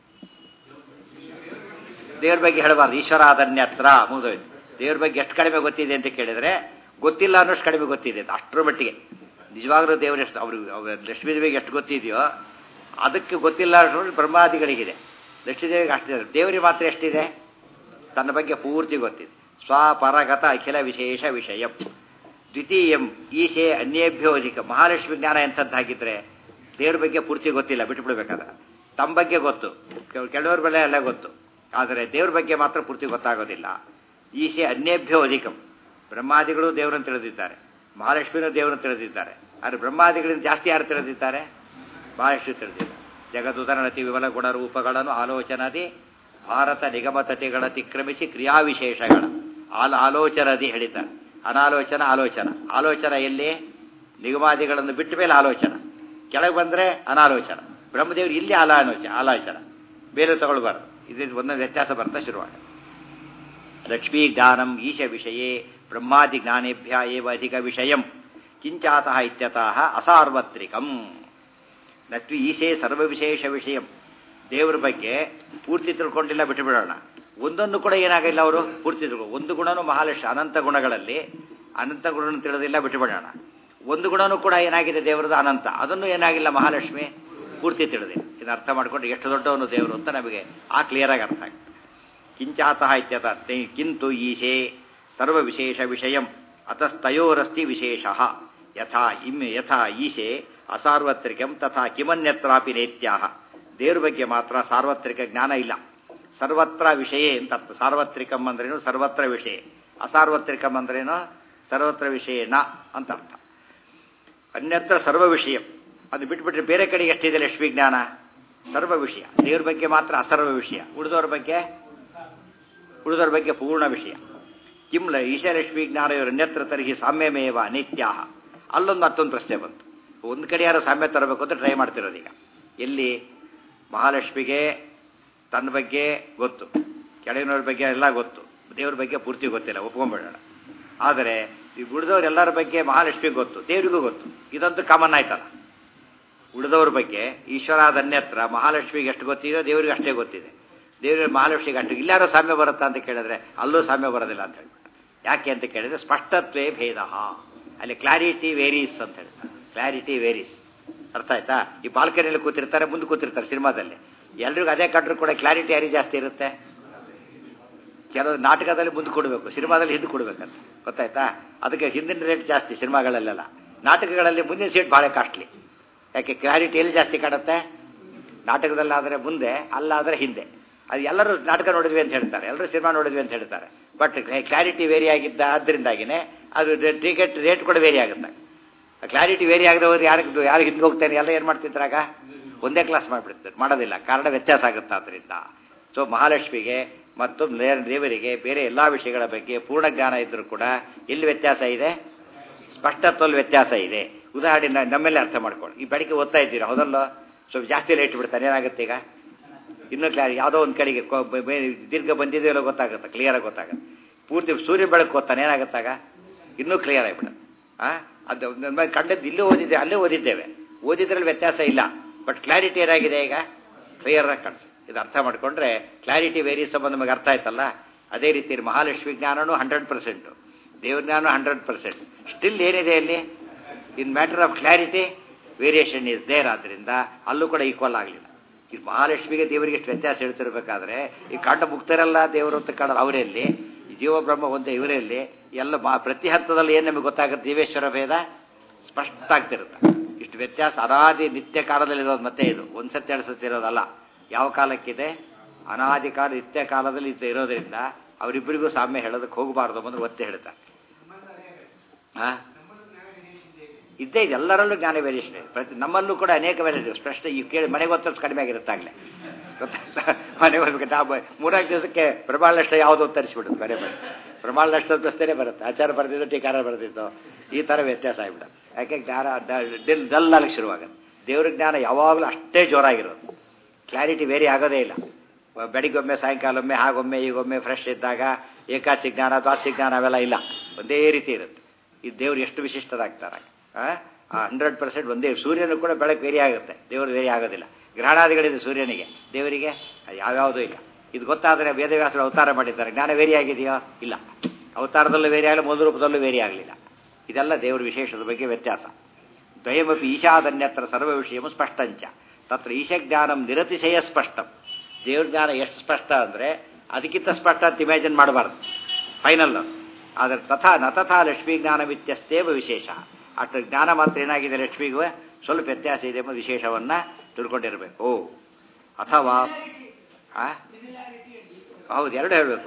ದೇವ್ರ ಬಗ್ಗೆ ಹೇಳಬಾರ್ದು ಈಶ್ವರಾದನ್ಯತ್ರ ಮುಗಿದೋಯ್ತು ದೇವ್ರ ಬಗ್ಗೆ ಎಷ್ಟು ಕಡಿಮೆ ಗೊತ್ತಿದೆ ಅಂತ ಕೇಳಿದ್ರೆ ಗೊತ್ತಿಲ್ಲ ಅನ್ನೋಷ್ಟು ಕಡಿಮೆ ಗೊತ್ತಿದೆ ಅಂತ ಅಷ್ಟರ ಮಟ್ಟಿಗೆ ನಿಜವಾಗ್ಲೂ ದೇವರು ಎಷ್ಟು ಅವ್ರಿಗೆ ಅವ್ರ ಲಕ್ಷ್ಮೀದೇವಿಗೆ ಎಷ್ಟು ಗೊತ್ತಿದೆಯೋ ಅದಕ್ಕೆ ಗೊತ್ತಿಲ್ಲ ಅನ್ನೋದು ಬ್ರಹ್ಮಾದಿಗಳಿಗಿದೆ ಲಕ್ಷ್ಮೀದೇವಿಗೆ ಅಷ್ಟಿದೆ ದೇವರಿಗೆ ಮಾತ್ರ ಎಷ್ಟಿದೆ ತನ್ನ ಬಗ್ಗೆ ಪೂರ್ತಿ ಗೊತ್ತಿದೆ ಸ್ವಪರಗತ ಅಖಿಲ ವಿಶೇಷ ವಿಷಯ ದ್ವಿತೀಯಂ ಈಶೆ ಅನ್ಯೇಭ್ಯೋ ಅಧಿಕ ಮಹಾಲಕ್ಷ್ಮಿ ಜ್ಞಾನ ಎಂಥದ್ದಾಗಿದ್ರೆ ದೇವ್ರ ಬಗ್ಗೆ ಪೂರ್ತಿ ಗೊತ್ತಿಲ್ಲ ಬಿಟ್ಟುಬಿಡ್ಬೇಕಾದ್ರೆ ತಮ್ಮ ಬಗ್ಗೆ ಗೊತ್ತು ಕೆಲವ್ರ ಬೆಲೆ ಎಲ್ಲ ಗೊತ್ತು ಆದರೆ ದೇವ್ರ ಬಗ್ಗೆ ಮಾತ್ರ ಪೂರ್ತಿ ಗೊತ್ತಾಗೋದಿಲ್ಲ ಈಶೆ ಅನ್ಯೇಭ್ಯೋ ಅಧಿಕಂ ಬ್ರಹ್ಮಾದಿಗಳು ದೇವರನ್ನು ತಿಳಿದಿದ್ದಾರೆ ಮಹಾಲಕ್ಷ್ಮಿನೂ ದೇವರನ್ನು ತಿಳಿದಿದ್ದಾರೆ ಆದರೆ ಬ್ರಹ್ಮಾದಿಗಳಿಂದ ಜಾಸ್ತಿ ಯಾರು ತಿಳಿದಿದ್ದಾರೆ ಮಹಾಲಕ್ಷ್ಮಿ ತಿಳಿದಿದ್ದಾರೆ ಜಗದುದರನತಿ ವಿಮಲ ಗುಣ ರೂಪಗಳನ್ನು ಆಲೋಚನದಿ ಭಾರತ ನಿಗಮತತೆಗಳ ಅತಿಕ್ರಮಿಸಿ ಕ್ರಿಯಾವಿಶೇಷಗಳ ಆಲ ಆಲೋಚನದಿ ಹೇಳಿದ್ದಾರೆ ಅನಾಲೋಚನ ಆಲೋಚನ ಆಲೋಚನ ಎಲ್ಲಿ ನಿಗಮಾದಿಗಳನ್ನು ಬಿಟ್ಟ ಮೇಲೆ ಆಲೋಚನ ಕೆಳಗೆ ಬಂದರೆ ಅನಾಲೋಚನ ಬ್ರಹ್ಮದೇವರು ಇಲ್ಲಿ ಆಲಾಲೋಚನ ಆಲೋಚನ ಬೇರೆ ತಗೊಳ್ಬಾರ್ದು ಇದು ಒಂದೊಂದು ವ್ಯತ್ಯಾಸ ಬರ್ತಾ ಶುರುವಾಗ ಲಕ್ಷ್ಮೀ ಜ್ಞಾನಂ ಈಶ ವಿಷಯೇ ಬ್ರಹ್ಮಾದಿ ಜ್ಞಾನೇಭ್ಯ ಏವ ಅಧಿಕ ವಿಷಯಂ ಕಿಂಚಾತಃ ಇತ್ಯತಃ ಅಸಾರ್ವತ್ರಿಕಂ ಲಕ್ಷ್ಮಿ ಈಶೇ ಸರ್ವವಿಶೇಷ ವಿಷಯಂ ದೇವರ ಬಗ್ಗೆ ಪೂರ್ತಿ ತಿಳ್ಕೊಂಡಿಲ್ಲ ಬಿಟ್ಟುಬಿಡೋಣ ಒಂದೊಂದು ಕೂಡ ಏನಾಗಿಲ್ಲ ಅವರು ಪೂರ್ತಿ ತಿಳ್ಕೊ ಒಂದು ಗುಣನೂ ಮಹಾಲಕ್ಷ್ಮಿ ಅನಂತ ಗುಣಗಳಲ್ಲಿ ಅನಂತ ಗುಣ ತಿಳಿದಿಲ್ಲ ಬಿಟ್ಟುಬಿಡೋಣ ಒಂದು ಗುಣನೂ ಕೂಡ ಏನಾಗಿದೆ ದೇವರದು ಅನಂತ ಅದನ್ನು ಏನಾಗಿಲ್ಲ ಮಹಾಲಕ್ಷ್ಮಿ ಪೂರ್ತಿ ತಿಳಿದಿಲ್ಲ ಇದನ್ನ ಅರ್ಥ ಮಾಡ್ಕೊಂಡು ಎಷ್ಟು ದೊಡ್ಡವನು ದೇವರು ಅಂತ ನಮಗೆ ಆ ಕ್ಲಿಯರಾಗಿ ಅರ್ಥ ಆಗುತ್ತೆ ಕಿಂಚಾತಃ ಇತ್ಯತ ಕಿಂತು ಈಶೇ ಸರ್ವವಿಶೇಷ ವಿಷಯಂ ಅತಸ್ತಯೋರಸ್ತಿ ವಿಶೇಷ ಯಥಾ ಇಮ್ ಯಥಾ ಈಶೆ ಅಸಾರ್ವತ್ರಿಕಂ ತಥಾ ಕಿಮನ್ಯತ್ರಾಪಿ ನೇತ್ಯಾಹ ದೇವ್ರ ಬಗ್ಗೆ ಮಾತ್ರ ಸಾರ್ವತ್ರಿಕ ಜ್ಞಾನ ಇಲ್ಲ ಸರ್ವತ್ರ ವಿಷಯ ಅಂತ ಅರ್ಥ ಸಾರ್ವತ್ರಿಕಂ ಅಂದ್ರೇನು ಸರ್ವತ್ರ ವಿಷಯ ಅಸಾರ್ವತ್ರಿಕಂ ಅಂದ್ರೇನು ಸರ್ವತ್ರ ವಿಷಯ ನ ಅಂತ ಅರ್ಥ ಅನ್ಯತ್ರ ಸರ್ವ ವಿಷಯ ಅದು ಬಿಟ್ಬಿಟ್ರೆ ಬೇರೆ ಕಡೆಗೆ ಎಷ್ಟಿದೆ ಲಕ್ಷ್ಮೀ ಜ್ಞಾನ ಸರ್ವ ವಿಷಯ ದೇವ್ರ ಬಗ್ಗೆ ಮಾತ್ರ ಅಸರ್ವ ವಿಷಯ ಉಳಿದವ್ರ ಬಗ್ಗೆ ಉಳಿದವ್ರ ಬಗ್ಗೆ ಪೂರ್ಣ ವಿಷಯ ಕಿಮ್ಲ ಈಶಲಕ್ಷ್ಮಿ ಜ್ಞಾನ ಇವರು ಅನ್ಯತ್ರ ತರಹಿ ಸಾಮ್ಯಮೇವ ಅನಿತ್ಯಾಹ ಅಲ್ಲೊಂದು ಮತ್ತೊಂದು ಪ್ರಶ್ನೆ ಬಂತು ಒಂದು ಕಡೆ ಯಾರು ಸಾಮ್ಯ ತರಬೇಕು ಅಂತ ಟ್ರೈ ಮಾಡ್ತಿರೋದು ಈಗ ಎಲ್ಲಿ ಮಹಾಲಕ್ಷ್ಮಿಗೆ ತನ್ನ ಬಗ್ಗೆ ಗೊತ್ತು ಕೆಳಗಿನವ್ರ ಬಗ್ಗೆ ಎಲ್ಲ ಗೊತ್ತು ದೇವ್ರ ಬಗ್ಗೆ ಪೂರ್ತಿ ಗೊತ್ತಿಲ್ಲ ಒಪ್ಕೊಂಡ್ಬಿಡೋಣ ಆದರೆ ಈ ಉಳಿದವ್ರೆಲ್ಲರ ಬಗ್ಗೆ ಮಹಾಲಕ್ಷ್ಮಿಗೆ ಗೊತ್ತು ದೇವರಿಗೂ ಗೊತ್ತು ಇದಂತೂ ಕಾಮನ್ ಆಯ್ತಲ್ಲ ಉಳಿದವ್ರ ಬಗ್ಗೆ ಈಶ್ವರಾದ ಅನ್ಯತ್ರ ಮಹಾಲಕ್ಷ್ಮಿಗೆ ಎಷ್ಟು ಗೊತ್ತಿದೆಯೋ ದೇವರಿಗೆ ಅಷ್ಟೇ ಗೊತ್ತಿದೆ ದೇವರಿಗೆ ಮಹಾಲಕ್ಷ್ಮಿಗೆ ಅಷ್ಟು ಇಲ್ಲಾರೋ ಸಾಮ್ಯ ಬರುತ್ತಾ ಅಂತ ಕೇಳಿದ್ರೆ ಅಲ್ಲೂ ಸಾಮ್ಯ ಬರೋದಿಲ್ಲ ಅಂತ ಹೇಳ್ಬಿಟ್ಟು ಯಾಕೆ ಅಂತ ಕೇಳಿದ್ರೆ ಸ್ಪಷ್ಟತ್ವೇ ಭೇದ ಅಲ್ಲಿ ಕ್ಲಾರಿಟಿ ವೇರೀಸ್ ಅಂತ ಹೇಳ್ತಾರೆ ಕ್ಲಾರಿಟಿ ವೇರೀಸ್ ಅರ್ಥ ಆಯ್ತಾ ಈ ಬಾಲ್ಕನಿಯಲ್ಲಿ ಕೂತಿರ್ತಾರೆ ಮುಂದೆ ಕೂತಿರ್ತಾರೆ ಸಿನಿಮಾದಲ್ಲಿ ಎಲ್ರಿಗೂ ಅದೇ ಕಂಡ್ರು ಕೂಡ ಕ್ಲಾರಿಟಿ ಯಾರಿಗೆ ಜಾಸ್ತಿ ಇರುತ್ತೆ ಕೆಲವು ನಾಟಕದಲ್ಲಿ ಮುಂದೆ ಕೊಡಬೇಕು ಸಿನಿಮಾದಲ್ಲಿ ಹಿಂದೆ ಕೊಡಬೇಕಂತ ಗೊತ್ತಾಯ್ತಾ ಅದಕ್ಕೆ ಹಿಂದಿನ ರೇಟ್ ಜಾಸ್ತಿ ಸಿನಿಮಾಗಳಲ್ಲೆಲ್ಲ ನಾಟಕಗಳಲ್ಲಿ ಮುಂದಿನ ಸೀಟ್ ಭಾಳ ಕಾಸ್ಟ್ಲಿ ಯಾಕೆ ಕ್ಲಾರಿಟಿ ಎಲ್ಲಿ ಜಾಸ್ತಿ ಕಾಣುತ್ತೆ ನಾಟಕದಲ್ಲಾದರೆ ಮುಂದೆ ಅಲ್ಲಾದರೆ ಹಿಂದೆ ಅದು ಎಲ್ಲರೂ ನಾಟಕ ನೋಡಿದ್ವಿ ಅಂತ ಹೇಳ್ತಾರೆ ಎಲ್ಲರೂ ಸಿನಿಮಾ ನೋಡಿದ್ವಿ ಅಂತ ಹೇಳ್ತಾರೆ ಬಟ್ ಕ್ಲಾರಿಟಿ ವೇರಿ ಆಗಿದ್ದ ಆದ್ದರಿಂದಾಗಿನೇ ಅದು ಟಿಕೆಟ್ ರೇಟ್ ಕೂಡ ವೇರಿ ಆಗುತ್ತೆ ಕ್ಲಾರಿಟಿ ವೇರಿ ಆಗದೆ ಹೋದ್ರೆ ಯಾರಿಗೆ ಯಾರು ಹಿಂದೆ ಹೋಗ್ತಾನೆ ಎಲ್ಲ ಏನು ಮಾಡ್ತಿದ್ರಾಗ ಒಂದೇ ಕ್ಲಾಸ್ ಮಾಡಿಬಿಡ್ತಾರೆ ಮಾಡೋದಿಲ್ಲ ಕಾರಣ ವ್ಯತ್ಯಾಸ ಆಗುತ್ತೆ ಅದರಿಂದ ಸೊ ಮಹಾಲಕ್ಷ್ಮಿಗೆ ಮತ್ತು ದೇವರಿಗೆ ಬೇರೆ ಎಲ್ಲ ವಿಷಯಗಳ ಬಗ್ಗೆ ಪೂರ್ಣ ಜ್ಞಾನ ಇದ್ದರೂ ಕೂಡ ಎಲ್ಲಿ ವ್ಯತ್ಯಾಸ ಇದೆ ಸ್ಪಷ್ಟತ್ವಲ್ಲಿ ವ್ಯತ್ಯಾಸ ಇದೆ ಉದಾಹರಣೆ ನಮ್ಮೆಲ್ಲ ಅರ್ಥ ಮಾಡ್ಕೊಳ್ಳಿ ಈ ಬೆಳಿಗ್ಗೆ ಓದ್ತಾ ಇದ್ದೀರಾ ಹೌದಲ್ಲ ಸ್ವಲ್ಪ ಜಾಸ್ತಿ ಲೇಟ್ ಬಿಡ್ತಾನೆ ಏನಾಗುತ್ತೆ ಈಗ ಇನ್ನೂ ಕ್ಲಿಯರ್ ಯಾವುದೋ ಒಂದು ಕಡೆಗೆ ದೀರ್ಘ ಬಂದಿದೆಯೋ ಗೊತ್ತಾಗುತ್ತೆ ಕ್ಲಿಯರಾಗಿ ಗೊತ್ತಾಗುತ್ತೆ ಪೂರ್ತಿ ಸೂರ್ಯ ಬೆಳಕು ಓದ್ತಾನೆ ಏನಾಗುತ್ತಾಗ ಇನ್ನೂ ಕ್ಲಿಯರ್ ಆಗಿಬಿಡುತ್ತೆ ಆ ಅದು ನಮ್ಮ ಕಂಡದ್ದು ಇಲ್ಲೇ ಓದಿದ್ದೆ ಅಲ್ಲೇ ಓದಿದ್ದೇವೆ ಓದಿದ್ರಲ್ಲಿ ವ್ಯತ್ಯಾಸ ಇಲ್ಲ ಬಟ್ ಕ್ಲಾರಿಟಿ ಏನಾಗಿದೆ ಈಗ ಕ್ಲಿಯರ್ ಆಗಿ ಕಾಣಿಸುತ್ತೆ ಇದು ಅರ್ಥ ಮಾಡಿಕೊಂಡ್ರೆ ಕ್ಲಾರಿಟಿ ವೇರಿ ಸಂಬಂಧ ನಮಗೆ ಅರ್ಥ ಆಯ್ತಲ್ಲ ಅದೇ ರೀತಿ ಮಹಾಲಕ್ಷ್ಮಿ ಜ್ಞಾನನೂ ಹಂಡ್ರೆಡ್ ಪರ್ಸೆಂಟು ದೇವ್ರ ಜ್ಞಾನ ಹಂಡ್ರೆಡ್ ಪರ್ಸೆಂಟ್ ಸ್ಟಿಲ್ ಏನಿದೆ ಅಲ್ಲಿ in matter of clarity variation is there ಆದ್ದರಿಂದ ಅಲ್ಲೂ ಕೂಡ ಈಕ್ವಲ್ ಆಗಲಿಲ್ಲ ಈ ಮಹಾಲಕ್ಷ್ಮಿಗೆ ದೇವರಿಗೆ ಎಷ್ಟು ವ್ಯತ್ಯಾಸ ಹೇಳ್ತಿರ್ಬೇಕಾದ್ರೆ ಈ ಕಾಂಡ ಮುಕ್ತರೆಲ್ಲ ದೇವರು ಅಂತ ಕಾಣೋದು ಅವರಲ್ಲಿ ಈ ಜೀವ ಬ್ರಹ್ಮ ಒಂದೇ ಇವರಲ್ಲಿ ಎಲ್ಲ ಮಾ ಪ್ರತಿ ಹಂತದಲ್ಲಿ ಏನು ನಮಗೆ ಗೊತ್ತಾಗುತ್ತೆ ಜೀವೇಶ್ವರ ಭೇದ ಸ್ಪಷ್ಟ ಆಗ್ತಿರುತ್ತೆ ಇಷ್ಟು ವ್ಯತ್ಯಾಸ ಅನಾದಿ ನಿತ್ಯ ಕಾಲದಲ್ಲಿ ಇರೋದು ಮತ್ತೆ ಇದು ಒಂದ್ಸತಿ ಎರಡು ಸತಿ ಇರೋದಲ್ಲ ಯಾವ ಕಾಲಕ್ಕಿದೆ ಅನಾದಿ ಕಾಲ ನಿತ್ಯ ಕಾಲದಲ್ಲಿ ಇದು ಇರೋದ್ರಿಂದ ಅವರಿಬ್ಬರಿಗೂ ಸಾಮ್ಯ ಹೇಳೋದಕ್ಕೆ ಹೋಗಬಾರ್ದು ಅಂದ್ರೆ ಒತ್ತೆ ಹೇಳ್ತಾರೆ ಹಾ ಇದ್ದೇ ಇದೆ ಎಲ್ಲರಲ್ಲೂ ಜ್ಞಾನ ವೇರಿಯೇಷನ್ ಇದೆ ಪ್ರತಿ ನಮ್ಮಲ್ಲೂ ಕೂಡ ಅನೇಕ ವೇರಿಯೇಷನ್ ಸ್ಪಷ್ಟ ಈ ಕೇಳಿ ಮನೆಗೆ ಗೊತ್ತಷ್ಟು ಕಡಿಮೆ ಆಗಿರುತ್ತಾಗಲೇ ಗೊತ್ತಾಗ್ತಾ ಮನೆಗೆ ಹೋಗ್ಬೇಕು ನಾವು ಮೂರಾರು ದಿವಸಕ್ಕೆ ಪ್ರಮಾಣ ನಷ್ಟ ಯಾವುದು ಅಂತ ತರಿಸ್ಬಿಡುತ್ತೆ ಬರೇ ಬರೀ ಪ್ರಮಾಣ ನಷ್ಟದ ಪ್ರಶ್ನೆ ಬರುತ್ತೆ ಆಚಾರ ಬರೆದಿದ್ದು ಟೀಕಾರ ಬರೆದಿತ್ತು ಈ ಥರ ವ್ಯತ್ಯಾಸ ಆಗಿಬಿಡುತ್ತೆ ಯಾಕೆ ಜ್ಞಾನ ಡಿಲ್ ಡಲ್ ಆಗಕ್ಕೆ ಶುರುವಾಗುತ್ತೆ ದೇವ್ರ ಜ್ಞಾನ ಯಾವಾಗಲೂ ಅಷ್ಟೇ ಜೋರಾಗಿರೋದು ಕ್ಲಾರಿಟಿ ವೇರಿ ಆಗೋದೇ ಇಲ್ಲ ಬೆಳಿಗ್ಗೊಮ್ಮೆ ಸಾಯಂಕಾಲೊಮ್ಮೆ ಹಾಗೊಮ್ಮೆ ಈಗೊಮ್ಮೆ ಫ್ರೆಶ್ ಇದ್ದಾಗ ಏಕಾಚಿ ಜ್ಞಾನ ದ್ವಾಸಿ ಜ್ಞಾನ ಅವೆಲ್ಲ ಇಲ್ಲ ಒಂದೇ ರೀತಿ ಇರುತ್ತೆ ಈ ದೇವ್ರು ಎಷ್ಟು ವಿಶಿಷ್ಟದಾಗ್ತಾರೆ ಆ ಹಂಡ್ರೆಡ್ ಪರ್ಸೆಂಟ್ ಒಂದೇ ಸೂರ್ಯನು ಕೂಡ ಬೆಳಕು ವೇರಿ ಆಗುತ್ತೆ ದೇವರು ವೇರಿ ಆಗೋದಿಲ್ಲ ಗ್ರಹಣಾದಿಗಳಿದೆ ಸೂರ್ಯನಿಗೆ ದೇವರಿಗೆ ಯಾವ್ಯಾವುದೂ ಇಲ್ಲ ಇದು ಗೊತ್ತಾದರೆ ವೇದವ್ಯಾಸರು ಅವತಾರ ಮಾಡಿದ್ದಾರೆ ಜ್ಞಾನ ವೇರಿ ಆಗಿದೆಯೋ ಇಲ್ಲ ಅವತಾರದಲ್ಲೂ ವೇರಿ ಆಗಲಿ ಮೊದಲ ರೂಪದಲ್ಲೂ ವೇರಿ ಆಗಲಿಲ್ಲ ಇದೆಲ್ಲ ದೇವರ ವಿಶೇಷದ ಬಗ್ಗೆ ವ್ಯತ್ಯಾಸ ದ್ವಯಮಪಿ ಈಶಾದನ್ಯತ್ರ ಸರ್ವ ವಿಷಯಮು ಸ್ಪಷ್ಟಂಚ ತತ್ರ ಈಶಜ್ಞಾನಂ ನಿರತಿಶಯ ಸ್ಪಷ್ಟಂ ದೇವ್ರ ಜ್ಞಾನ ಎಷ್ಟು ಸ್ಪಷ್ಟ ಅಂದರೆ ಅದಕ್ಕಿಂತ ಸ್ಪಷ್ಟ ಅಂತ ಇಮ್ಯಾಜಿನ್ ಮಾಡಬಾರ್ದು ಫೈನಲ್ ಆದರೆ ತಥಾ ನ ತಥಾ ಲಕ್ಷ್ಮೀ ಜ್ಞಾನವಿತ್ಯಸ್ತೇವ ವಿಶೇಷ ಅಷ್ಟು ಜ್ಞಾನ ಮಾತ್ರ ಏನಾಗಿದೆ ಲಕ್ಷ್ಮಿಗೂ ಸ್ವಲ್ಪ ವ್ಯತ್ಯಾಸ ಇದೆ ಎಂಬ ವಿಶೇಷವನ್ನು ತಿಳ್ಕೊಂಡಿರಬೇಕು ಅಥವಾ ಆ? ಹೌದು ಎರಡು ಹೇಳಬೇಕು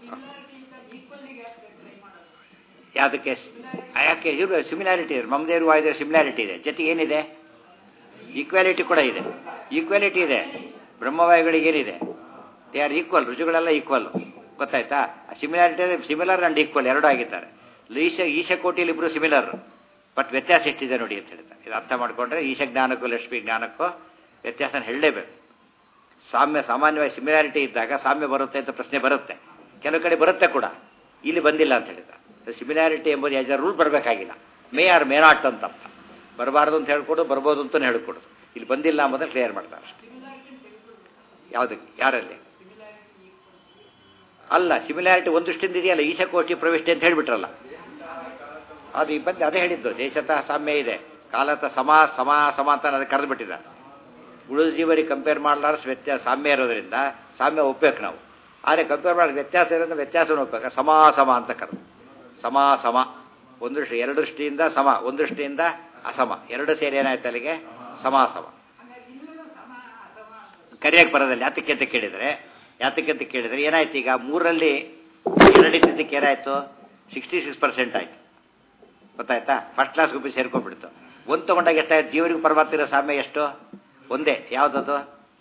ಯಾವುದಕ್ಕೆ ಯಾಕೆ ಇರು ಸಿಮಿಲಾರಿಟಿ ಇದೆ ಮಮದೇವರು ವಾಯುದೇವ ಸಿಮಿಲಾರಿಟಿ ಇದೆ ಜೊತೆಗೆ ಏನಿದೆ ಈಕ್ವಾಲಿಟಿ ಕೂಡ ಇದೆ ಈಕ್ವಾಲಿಟಿ ಇದೆ ಬ್ರಹ್ಮವಾಯುಗಳಿಗೆ ಏನಿದೆ ದೇ ಆರ್ ಈಕ್ವಲ್ ರುಜುಗಳೆಲ್ಲ ಈಕ್ವಲ್ ಗೊತ್ತಾಯ್ತಾ ಸಿಮಿಲಾರಿಟಿ ಸಿಮಿಲರ್ ಅಂಡ್ ಈಕ್ವಲ್ ಎರಡೂ ಆಗಿದ್ದಾರೆ ಈಶ ಈಶ ಕೋಟಿಯಲ್ಲಿ ಇಬ್ಬರು ಸಿಮಿಲರ್ ಬಟ್ ವ್ಯತ್ಯಾಸ ಎಷ್ಟಿದೆ ನೋಡಿ ಅಂತ ಹೇಳ್ತಾರೆ ಇದು ಅರ್ಥ ಮಾಡಿಕೊಂಡ್ರೆ ಈಶ ಜ್ಞಾನಕ್ಕೂ ಲಕ್ಷ್ಮಿ ಜ್ಞಾನಕ್ಕೂ ವ್ಯತ್ಯಾಸನ ಹೇಳಲೇಬೇಕು ಸಾಮ್ಯ ಸಾಮಾನ್ಯವಾಗಿ ಸಿಮಿಲಾರಿಟಿ ಇದ್ದಾಗ ಸಾಮ್ಯ ಬರುತ್ತೆ ಅಂತ ಪ್ರಶ್ನೆ ಬರುತ್ತೆ ಕೆಲವು ಕಡೆ ಬರುತ್ತೆ ಕೂಡ ಇಲ್ಲಿ ಬಂದಿಲ್ಲ ಅಂತ ಹೇಳಿದ್ದಾರೆ ಸಿಮಿಲಾರಿಟಿ ಎಂಬುದು ಯಾಜ ರೂಲ್ ಬರಬೇಕಾಗಿಲ್ಲ ಮೇ ಆರ್ ಮೇ ನಾಟ್ ಅಂತ ಅರ್ಥ ಬರಬಾರ್ದು ಅಂತ ಹೇಳ್ಕೊಡು ಬರ್ಬೋದು ಅಂತ ಹೇಳ್ಕೊಡು ಇಲ್ಲಿ ಬಂದಿಲ್ಲ ಎಂಬುದನ್ನು ಕ್ಲಿಯರ್ ಮಾಡ್ತಾರೆ ಅಷ್ಟೇ ಯಾವುದಕ್ಕೆ ಯಾರಲ್ಲಿ ಅಲ್ಲ ಸಿಮಿಲಾರಿಟಿ ಒಂದಷ್ಟಿಂದ ಇದೆಯಲ್ಲ ಈಶಕೋಟಿ ಪ್ರವಿಷ್ಟಿ ಅಂತ ಹೇಳ್ಬಿಟ್ರಲ್ಲ ಅದು ಈ ಬಂದು ಅದೇ ಹೇಳಿದ್ದು ದೇಶತಃ ಸಾಮ್ಯ ಇದೆ ಕಾಲತ ಸಮ ಸಮ ಸಮ ಅಂತ ಅದಕ್ಕೆ ಕರೆದು ಬಿಟ್ಟಿದ್ದಾರೆ ಉಳಿದ ಜೀವರಿಗೆ ಕಂಪೇರ್ ಮಾಡಲಾರ್ದು ವ್ಯತ್ಯಾಸ ಸಾಮ್ಯ ಇರೋದ್ರಿಂದ ಸಾಮ್ಯ ಒಪ್ಬೇಕು ನಾವು ಆದರೆ ಕಂಪೇರ್ ಮಾಡೋದು ವ್ಯತ್ಯಾಸ ಇರೋದ್ರಿಂದ ವ್ಯತ್ಯಾಸವನ್ನು ಒಪ್ಬೇಕು ಸಮ ಸಮ ಅಂತ ಕರೆದು ಸಮ ಸಮ ಒಂದು ದೃಷ್ಟಿ ಎರಡು ದೃಷ್ಟಿಯಿಂದ ಸಮ ಒಂದು ದೃಷ್ಟಿಯಿಂದ ಅಸಮ ಎರಡು ಸೇರಿ ಏನಾಯ್ತು ಅಲ್ಲಿಗೆ ಸಮ ಸಮ ಕರಿಯಕ್ಕೆ ಬರೋದಿಲ್ಲ ಯಾತಕ್ಕೆ ಅಂತ ಕೇಳಿದರೆ ಯಾತಕ್ಕೆ ಅಂತ ಕೇಳಿದರೆ ಏನಾಯ್ತು ಈಗ ಮೂರರಲ್ಲಿ ಎರಡಿದ್ದಕ್ಕೆ ಏನಾಯ್ತು ಸಿಕ್ಸ್ಟಿ ಸಿಕ್ಸ್ ಪರ್ಸೆಂಟ್ ಆಯ್ತು ಗೊತ್ತಾಯ್ತಾ ಫಸ್ಟ್ ಕ್ಲಾಸ್ ಗುಂಪಿ ಸೇರ್ಕೊಂಡ್ಬಿಡ್ತು ಒಂದು ತಗೊಂಡಾಗ ಎಷ್ಟಾಯ್ತು ಜೀವನಿಗೆ ಪರಮಾತ್ಮ ಸಾಮ್ಯ ಎಷ್ಟು ಒಂದೇ ಯಾವುದದು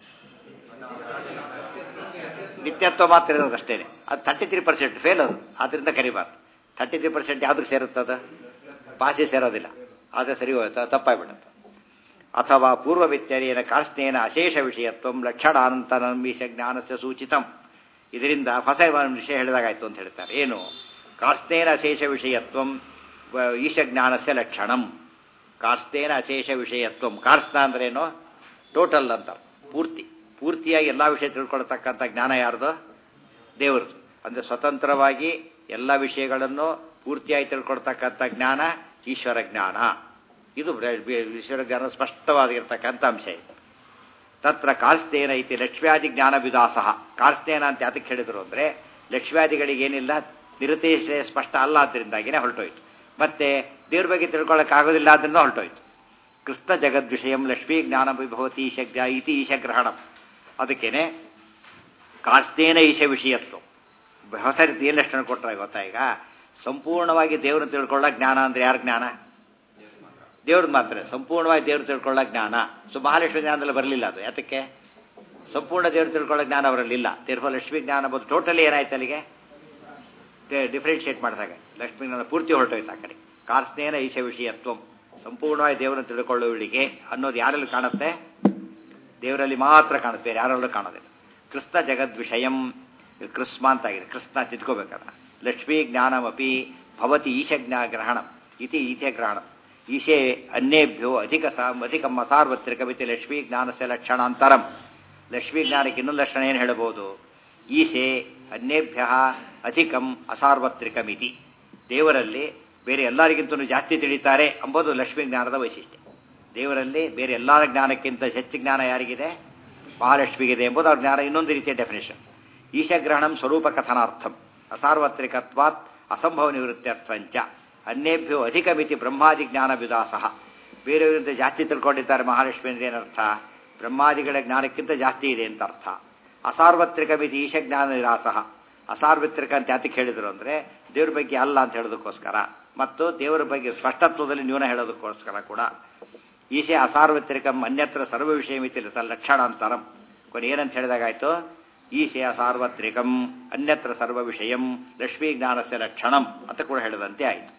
ನಿತ್ಯತ್ವ ಮಾತ್ರ ಇರೋದು ಅಷ್ಟೇ ಅದು ತರ್ಟಿ ತ್ರೀ ಪರ್ಸೆಂಟ್ ಫೇಲ್ ಅದು ಆದ್ದರಿಂದ ಕರಿಬಾರ್ದು ತರ್ಟಿ ತ್ರೀ ಪರ್ಸೆಂಟ್ ಯಾವುದಕ್ಕೆ ಸೇರುತ್ತದ ಭಾಷೆ ಸೇರೋದಿಲ್ಲ ಆದರೆ ಸರಿ ಹೋಯ್ತು ತಪ್ಪಾಗ್ಬಿಡುತ್ತೆ ಅಥವಾ ಪೂರ್ವವಿತ್ಯರೇನ ಕಾಸ್ನೇನ ಅಶೇಷ ವಿಷಯತ್ವ ಲಕ್ಷಣಾನಂತನಮೀಶ ಜ್ಞಾನಸ್ಯ ಸೂಚಿತಂ ಇದರಿಂದ ಹೊಸ ವಿಷಯ ಹೇಳಿದಾಗಾಯ್ತು ಅಂತ ಹೇಳ್ತಾರೆ ಏನು ಕಾಸ್ನೇನ ಅಶೇಷ ವಿಷಯತ್ವಂ ಈಶ ಜ್ಞಾನಸ್ಯ ಲಕ್ಷಣಂ ಕಾರ್ಸ್ತೇನ ಅಶೇಷ ವಿಷಯತ್ವಂ ಕಾರ್ಸ್ತ ಅಂದ್ರೇನು ಟೋಟಲ್ ಅಂತ ಪೂರ್ತಿ ಪೂರ್ತಿಯಾಗಿ ಎಲ್ಲ ವಿಷಯ ತಿಳ್ಕೊಳ್ತಕ್ಕಂಥ ಜ್ಞಾನ ಯಾರ್ದು ದೇವ್ರದ್ದು ಅಂದರೆ ಸ್ವತಂತ್ರವಾಗಿ ಎಲ್ಲ ವಿಷಯಗಳನ್ನು ಪೂರ್ತಿಯಾಗಿ ತಿಳ್ಕೊಳ್ತಕ್ಕಂಥ ಜ್ಞಾನ ಈಶ್ವರ ಜ್ಞಾನ ಇದು ಈಶ್ವರ ಜ್ಞಾನ ಸ್ಪಷ್ಟವಾಗಿರ್ತಕ್ಕಂಥ ಅಂಶ ಇದೆ ತತ್ರ ಕಾರ್ಸ್ತೇನ ಐತಿ ಲಕ್ಷ್ಮ್ಯಾದಿ ಜ್ಞಾನ ವಿದಾಸ ಕಾರ್ಸ್ತೇನ ಅಂತ ಯಾತಕ್ಕೆ ಹೇಳಿದ್ರು ಅಂದರೆ ಲಕ್ಷ್ಮ್ಯಾದಿಗಳಿಗೆ ಏನಿಲ್ಲ ನಿರತೇಶ ಸ್ಪಷ್ಟ ಅಲ್ಲ ಆದ್ದರಿಂದಾಗಿನೇ ಹೊರಟೋಯ್ತು ಮತ್ತೆ ದೇವ್ರ ಬಗ್ಗೆ ತಿಳ್ಕೊಳ್ಳೋಕ್ಕಾಗೋದಿಲ್ಲ ಆದ್ರಿಂದ ಹೊರಟೋಯ್ತು ಕೃಷ್ಣ ಜಗದ್ವಿಷಯಂ ಲಕ್ಷ್ಮೀ ಜ್ಞಾನ ವಿಭವತಿ ಈಶ ಇತಿ ಈಶಗ್ರಹಣ ಅದಕ್ಕೇನೆ ಕಾರ್ಸ್ತೇನ ಈಶ ವಿಷಯತ್ವ ಹೊಸ ರೀತಿ ಏನು ಲಕ್ಷಣ ಕೊಟ್ಟರೆ ಗೊತ್ತಾ ಈಗ ಸಂಪೂರ್ಣವಾಗಿ ದೇವ್ರನ್ನ ತಿಳ್ಕೊಳ್ಳೋ ಜ್ಞಾನ ಅಂದ್ರೆ ಯಾರ ಜ್ಞಾನ ದೇವ್ರದ್ದು ಮಾತ್ರ ಸಂಪೂರ್ಣವಾಗಿ ದೇವ್ರು ತಿಳ್ಕೊಳ್ಳೋ ಜ್ಞಾನ ಸೊ ಮಹಾಲಕ್ಷ್ಮಿ ಜ್ಞಾನದಲ್ಲಿ ಬರಲಿಲ್ಲ ಅದು ಯಾತಕ್ಕೆ ಸಂಪೂರ್ಣ ದೇವ್ರು ತಿಳ್ಕೊಳ್ಳೋ ಜ್ಞಾನ ಅವರಲ್ಲಿಲ್ಲ ದೇರ್ಫಲ ಲಕ್ಷ್ಮೀ ಜ್ಞಾನ ಬಂದು ಟೋಟಲಿ ಏನಾಯ್ತು ಅಲ್ಲಿಗೆ ಡಿಫ್ರೆನ್ಶಿಯೇಟ್ ಮಾಡಿದಾಗ ಲಕ್ಷ್ಮೀ ಜ್ಞಾನ ಪೂರ್ತಿ ಹೊರಟೋಯ್ತು ಆ ಕಡೆ ಕಾರ್ಸ್ನೇನ ಈಶ ವಿಷಯತ್ವ ಸಂಪೂರ್ಣವಾಗಿ ದೇವರನ್ನು ತಿಳ್ಕೊಳ್ಳುವಳಿಗೆ ಅನ್ನೋದು ಯಾರಲ್ಲಿ ಕಾಣುತ್ತೆ ದೇವರಲ್ಲಿ ಮಾತ್ರ ಕಾಣುತ್ತೆ ಬೇರೆ ಯಾರಲ್ಲೂ ಕಾಣೋದಿಲ್ಲ ಕೃಷ್ಣ ಜಗದ್ವಿಷಯಂ ಕೃಷ್ಮ ಅಂತಾಗಿದೆ ಕೃಷ್ಣ ತಿದ್ಕೋಬೇಕಾದ್ರೆ ಲಕ್ಷ್ಮೀ ಜ್ಞಾನಮಪಿ ಭವತಿ ಈಶಜ್ಞಾ ಗ್ರಹಣ ಇತಿ ಈಶೆ ಗ್ರಹಣ ಈಶೆ ಅನ್ಯೇಭ್ಯೋ ಅಧಿಕ ಅಧಿಕಮ್ಮ ಸಾರ್ವತ್ರಿಕವಿತಿ ಲಕ್ಷ್ಮೀ ಜ್ಞಾನಸ್ಯ ಲಕ್ಷಣಾಂತರಂ ಲಕ್ಷ್ಮೀ ಜ್ಞಾನಕ್ಕೆ ಇನ್ನೊಂದು ಲಕ್ಷಣ ಏನು ಹೇಳ್ಬೋದು ಈಶೆ ಅನ್ಯೇಭ್ಯ ಅಧಿಕಂ ಅಸಾರ್ವತ್ರಿಕಮಿತಿ ದೇವರಲ್ಲಿ ಬೇರೆ ಎಲ್ಲರಿಗಿಂತಲೂ ಜಾಸ್ತಿ ತಿಳಿತಾರೆ ಎಂಬುದು ಲಕ್ಷ್ಮೀ ಜ್ಞಾನದ ವೈಶಿಷ್ಟ್ಯ ದೇವರಲ್ಲಿ ಬೇರೆ ಎಲ್ಲರ ಜ್ಞಾನಕ್ಕಿಂತ ಹೆಚ್ಚು ಜ್ಞಾನ ಯಾರಿಗಿದೆ ಮಹಾಲಕ್ಷ್ಮಿಗಿದೆ ಎಂಬುದು ಅವ್ರ ಜ್ಞಾನ ಇನ್ನೊಂದು ರೀತಿಯ ಡೆಫಿನೇಷನ್ ಈಶಗ್ರಹಣಂ ಸ್ವರೂಪ ಕಥನಾರ್ಥಂ ಅಸಾರ್ವತ್ರಿಕತ್ವಾತ್ ಅಸಂಭವ ನಿವೃತ್ತ್ಯರ್ಥಂಚ ಅನ್ಯೇಭ್ಯೋ ಅಧಿಕ ಮಿತಿ ಬ್ರಹ್ಮಾದಿ ಜ್ಞಾನ ವಿದಾಸ ಬೇರೆಯವರಿಂದ ಜಾಸ್ತಿ ತಿಳ್ಕೊಂಡಿದ್ದಾರೆ ಮಹಾಲಕ್ಷ್ಮಿ ಅಂದ್ರೆ ಏನರ್ಥ ಬ್ರಹ್ಮಾದಿಗಳ ಜ್ಞಾನಕ್ಕಿಂತ ಜಾಸ್ತಿ ಇದೆ ಅಂತ ಅರ್ಥ ಅಸಾರ್ವತ್ರಿಕ ಮಿತಿ ಈಶ ಜ್ಞಾನ ನಿರಾಸ ಅಸಾರ್ವತ್ರಿಕ ಅಂತ ಯಾತಕ್ಕೆ ಹೇಳಿದ್ರು ಅಂದ್ರೆ ದೇವ್ರ ಬಗ್ಗೆ ಅಲ್ಲ ಅಂತ ಹೇಳೋದಕ್ಕೋಸ್ಕರ ಮತ್ತು ದೇವರ ಬಗ್ಗೆ ಸ್ಪಷ್ಟತ್ವದಲ್ಲಿ ನ್ಯೂನ ಹೇಳೋದಕ್ಕೋಸ್ಕರ ಕೂಡ ಈಶೆ ಅಸಾರ್ವತ್ರಿಕಂ ಅನ್ಯತ್ರ ಸರ್ವ ವಿಷಯ ಮಿತಿ ಲಕ್ಷಣಾಂತರಂ ಕೊನೆ ಏನಂತ ಹೇಳಿದಾಗಾಯ್ತು ಈಶೆ ಅಸಾರ್ವತ್ರಿಕಂ ಅನ್ಯತ್ರ ಸರ್ವ ವಿಷಯಂ ಲಕ್ಷ್ಮೀ ಜ್ಞಾನಸ್ಯ ಲಕ್ಷಣಂ ಅಂತ ಕೂಡ ಹೇಳಿದಂತೆ ಆಯಿತು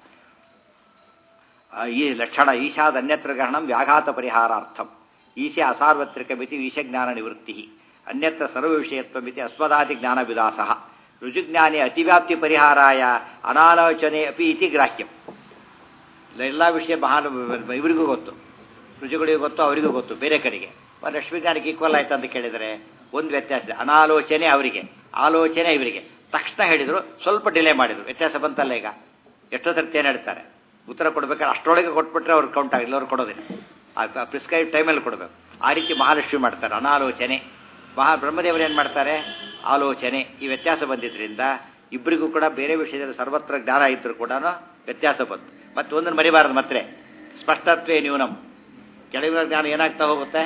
ಈ ಲಕ್ಷಣ ಈಶಾದ ಅನ್ಯತ್ರ ಗ್ರಹಣಂ ವ್ಯಾಘಾತ ಪರಿಹಾರಾರ್ಥಂ ಈಶೆ ಅಸಾರ್ವತ್ರಿಕ ಮಿತಿ ಈಶಜ್ಞಾನ ನಿವೃತ್ತಿ ಅನ್ಯತ್ರ ಸರ್ವ ವಿಷಯತ್ವ ಮಿತಿ ಅಸ್ಮದಾದಿ ಜ್ಞಾನ ವಿಲಾಸ ರುಜುಜ್ಞಾನಿ ಅತಿವ್ಯಾಪ್ತಿ ಪರಿಹಾರಾಯ ಅನಾಲೋಚನೆ ಅಪಿ ಇತಿ ಗ್ರಾಹ್ಯಂ ಎಲ್ಲ ವಿಷಯ ಮಹಾನ್ ಇವರಿಗೂ ಗೊತ್ತು ರುಜುಗಳಿಗೂ ಗೊತ್ತು ಅವರಿಗೂ ಗೊತ್ತು ಬೇರೆ ಕಡೆಗೆ ಲಕ್ಷ್ಮೀಜ್ಞಾನಕ್ಕೆ ಈಕ್ವಲ್ ಆಯ್ತು ಅಂತ ಕೇಳಿದರೆ ಒಂದು ವ್ಯತ್ಯಾಸ ಇದೆ ಅನಾಲೋಚನೆ ಅವರಿಗೆ ಆಲೋಚನೆ ಇವರಿಗೆ ತಕ್ಷಣ ಹೇಳಿದರು ಸ್ವಲ್ಪ ಡಿಲೇ ಮಾಡಿದರು ವ್ಯತ್ಯಾಸ ಬಂತಲ್ಲ ಈಗ ಎಷ್ಟೋ ಸರ್ತಿ ಏನು ಹೇಳ್ತಾರೆ ಉತ್ತರ ಕೊಡ್ಬೇಕಾದ್ರೆ ಅಷ್ಟರೊಳಗೆ ಕೊಟ್ಬಿಟ್ರೆ ಅವ್ರು ಕೌಂಟ್ ಆಗಿಲ್ಲ ಅವ್ರು ಕೊಡೋದಿಲ್ಲ ಆ ಪ್ರಿಸ್ಕ್ರೈಬ್ ಟೈಮಲ್ಲಿ ಕೊಡಬೇಕು ಆ ರೀತಿ ಮಹಾಲಕ್ಷ್ಮಿ ಮಾಡ್ತಾರೆ ಅನಾಲೋಚನೆ ಮಹಾ ಬ್ರಹ್ಮದೇವರು ಏನು ಮಾಡ್ತಾರೆ ಆಲೋಚನೆ ಈ ವ್ಯತ್ಯಾಸ ಬಂದಿದ್ದರಿಂದ ಇಬ್ಬರಿಗೂ ಕೂಡ ಬೇರೆ ವಿಷಯದಲ್ಲಿ ಸರ್ವತ್ರ ಜ್ಞಾನ ಇದ್ದರೂ ಕೂಡ ವ್ಯತ್ಯಾಸ ಬಂತು ಮತ್ತೆ ಒಂದನ್ನು ಮರಿಬಾರದು ಮತ್ತೆ ಸ್ಪಷ್ಟತ್ವೇ ನ್ಯೂನಂ ಕೆಳಗಿನ ಜ್ಞಾನ ಏನಾಗ್ತಾ ಹೋಗುತ್ತೆ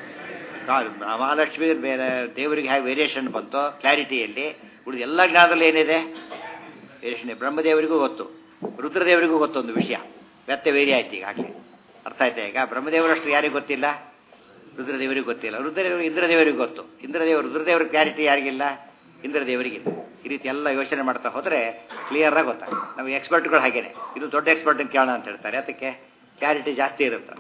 ಮಹಾಲಕ್ಷ್ಮಿ ಬೇರೆ ದೇವರಿಗೆ ಹೇಗೆ ವೇರಿಯೇಷನ್ ಬಂತು ಕ್ಲಾರಿಟಿಯಲ್ಲಿ ಉಳಿದ ಎಲ್ಲ ಜ್ಞಾನದಲ್ಲಿ ಏನಿದೆ ವೇರಿಯೇಷನ್ ಬ್ರಹ್ಮದೇವರಿಗೂ ಗೊತ್ತು ರುದ್ರದೇವರಿಗೂ ಗೊತ್ತೊಂದು ವಿಷಯ ವ್ಯತ್ಯ ವೇರಿ ಆಯ್ತು ಈಗ ಹಾಗೆ ಅರ್ಥ ಆಯ್ತಾ ಈಗ ಬ್ರಹ್ಮದೇವರಷ್ಟು ಯಾರಿಗೂ ಗೊತ್ತಿಲ್ಲ ರುದ್ರದೇವರಿಗೆ ಗೊತ್ತಿಲ್ಲ ರುದ್ರದೇವರು ಇಂದ್ರದೇವರಿಗೆ ಗೊತ್ತು ಇಂದ್ರದೇವರು ರುದ್ರದೇವರ ಕ್ಲಾರಿಟಿ ಯಾರಿಗಿಲ್ಲ ಇಂದ್ರದೇವರಿಗಿಲ್ಲ ಈ ರೀತಿ ಎಲ್ಲ ಯೋಚನೆ ಮಾಡ್ತಾ ಹೋದರೆ ಕ್ಲಿಯರ್ ಆಗಿ ಗೊತ್ತಾಗುತ್ತೆ ನಾವು ಎಕ್ಸ್ಪರ್ಟ್ಗಳು ಹಾಗೇನೆ ಇದು ದೊಡ್ಡ ಎಕ್ಸ್ಪರ್ಟ್ ಕೇಳೋಣ ಅಂತ ಹೇಳ್ತಾರೆ ಅದಕ್ಕೆ ಕ್ಲಾರಿಟಿ ಜಾಸ್ತಿ ಇರುತ್ತೆ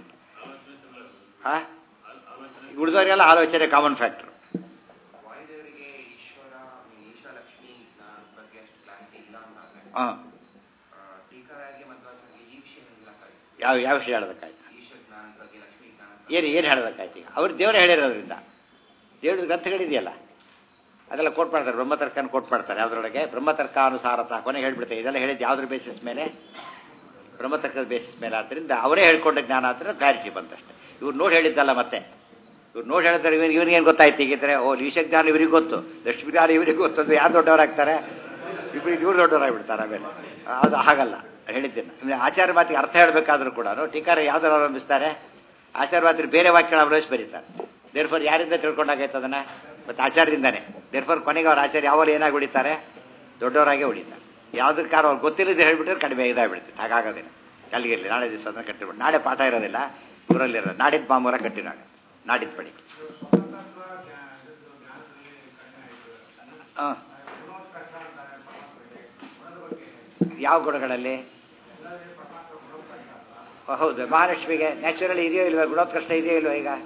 ಹಾ ಉಳಿದವರಿಗೆಲ್ಲ ಆಲೋಚನೆ ಕಾಮನ್ ಫ್ಯಾಕ್ಟರ್ ವಾಯುದೇವರಿಗೆ ಈಶ್ವರ ಈಶ್ವರ ಲಕ್ಷ್ಮಿ ಬಗ್ಗೆ ಅಷ್ಟು ಕ್ಲಾರಿಟಿ ಇಲ್ಲ ಅಂತಾದ್ರೆ ಹಾಂ ಟೀಕರಾಗಿ ಮಧ್ವಾಚಾರ್ಯ ಈ ವಿಷಯ ಹೇಳಕ್ಕಾಯ್ತು ಯಾವ ಯಾವ ವಿಷಯ ಹೇಳೋದಕ್ಕಾಯ್ತು ಈಶ್ವರ ಜ್ಞಾನ ಬಗ್ಗೆ ಲಕ್ಷ್ಮೀ ಜ್ಞಾನ ಏನು ಏನು ಹೇಳೋದಕ್ಕಾಯ್ತು ಈಗ ಅವ್ರು ದೇವರೇ ಹೇಳಿರೋದ್ರಿಂದ ದೇವ್ರ ಗ್ರಂಥಗಳಿದೆಯಲ್ಲ ಅದೆಲ್ಲ ಕೋಟ್ ಮಾಡ್ತಾರೆ ಬ್ರಹ್ಮತರ್ಕನ ಕೋಟ್ ಮಾಡ್ತಾರೆ ಅದರೊಳಗೆ ಬ್ರಹ್ಮತರ್ಕಾನುಸಾರತ ಕೊನೆಗೆ ಹೇಳ್ಬಿಡ್ತಾರೆ ಇದೆಲ್ಲ ಹೇಳಿದ್ದು ಯಾವ್ದ್ರ ಬೇಸಿಸ್ ಮೇಲೆ ಬ್ರಹ್ಮತರ್ಕದ ಬೇಸಿಸ್ ಮೇಲೆ ಆದ್ದರಿಂದ ಅವರೇ ಹೇಳ್ಕೊಂಡ ಜ್ಞಾನ ಅಂತ ಕ್ಲಾರಿಟಿ ಬಂತಷ್ಟೆ ಇವ್ರು ನೋಡಿ ಹೇಳಿದ್ದಲ್ಲ ಮತ್ತೆ ಇವ್ರು ನೋಡಿ ಹೇಳಿದ್ರೆ ಇವನಿಗೆ ಇವನಿಗೇನು ಗೊತ್ತಾಯ್ತು ಹೀಗಿದ್ರೆ ಓ ಈಶಜ್ಞಾನ ಇವರಿಗೆ ಗೊತ್ತು ಲಕ್ಷ್ಮೀ ಜ್ಞಾನ ಇವರಿಗೆ ಗೊತ್ತು ಅಂದ್ರೆ ಯಾರು ದೊಡ್ಡವರಾಗ್ತಾರೆ ಇಬ್ಬರಿಗೆ ಇವ್ರು ದೊಡ್ಡವರಾಗ್ಬಿಡ್ತಾರೆ ಆಮೇಲೆ ಅದು ಹಾಗಲ್ಲ ಹೇಳಿದ್ದೇನೆ ಇನ್ನು ಆಚಾರ್ಯ ಮಾತಿಗೆ ಅರ್ಥ ಹೇಳಬೇಕಾದ್ರೂ ಕೂಡ ಟೀಕಾರ ಯಾವ್ದಾರು ಅವಲಂಬಿಸ್ತಾರೆ ಆಚಾರ್ಯ ಮಾತಿಗೆ ಬೇರೆ ವಾಕ್ಯಗಳ ಅವಲಂಬಿಸಿ ಬರೀತಾರೆ ದೇರ್ಫರ್ ಯಾರಿಂದ ತಿಳ್ಕೊಂಡಾಗೈತೆ ಅದನ್ನ ಮತ್ತು ಆಚಾರ್ಯದಿಂದಾನೆ ದೇರ್ಫರ್ ಕೊನೆಗೆ ಅವ್ರ ಆಚಾರ್ಯ ಯಾವಾಗ ಏನಾಗಿ ಹೊಡಿತಾರೆ ದೊಡ್ಡವರಾಗೆ ಹೊಡಿತಾರೆ ಯಾವ್ದ್ರ ಕಾರಣ ಅವ್ರು ಗೊತ್ತಿಲ್ಲದೆ ಹೇಳ್ಬಿಟ್ರೆ ಕಡಿಮೆ ಇದಾಗ್ಬಿಡ್ತೀವಿ ಹಾಗಾಗೋದಿಲ್ಲ ಕಲ್ಲಿಗಿರಲಿ ನಾಳೆ ದಿವಸ ಅದನ್ನ ಕಟ್ಟಿಬಿಟ್ಟು ನಾಳೆ ಪಾಠ ಇರೋದಿಲ್ಲ ಊರಲ್ಲಿರೋದು ನಾಡಿದ್ದು ಮಾಮೂಲ ಕಟ್ಟಿನಾಗ ನಾಡಿದ್ದು ಬಳಿ ಹಾಂ ಯಾವ ಗುಣಗಳಲ್ಲಿ ಹೌದು ಮಹಾಲಕ್ಷ್ಮಿಗೆ ನ್ಯಾಚುರಲಿ ಇದೆಯೋ ಇಲ್ವಾ ಗುಣೋತ್ಕೃಷ್ಟ ಇದೆಯೋ ಇಲ್ವಾ ಈಗ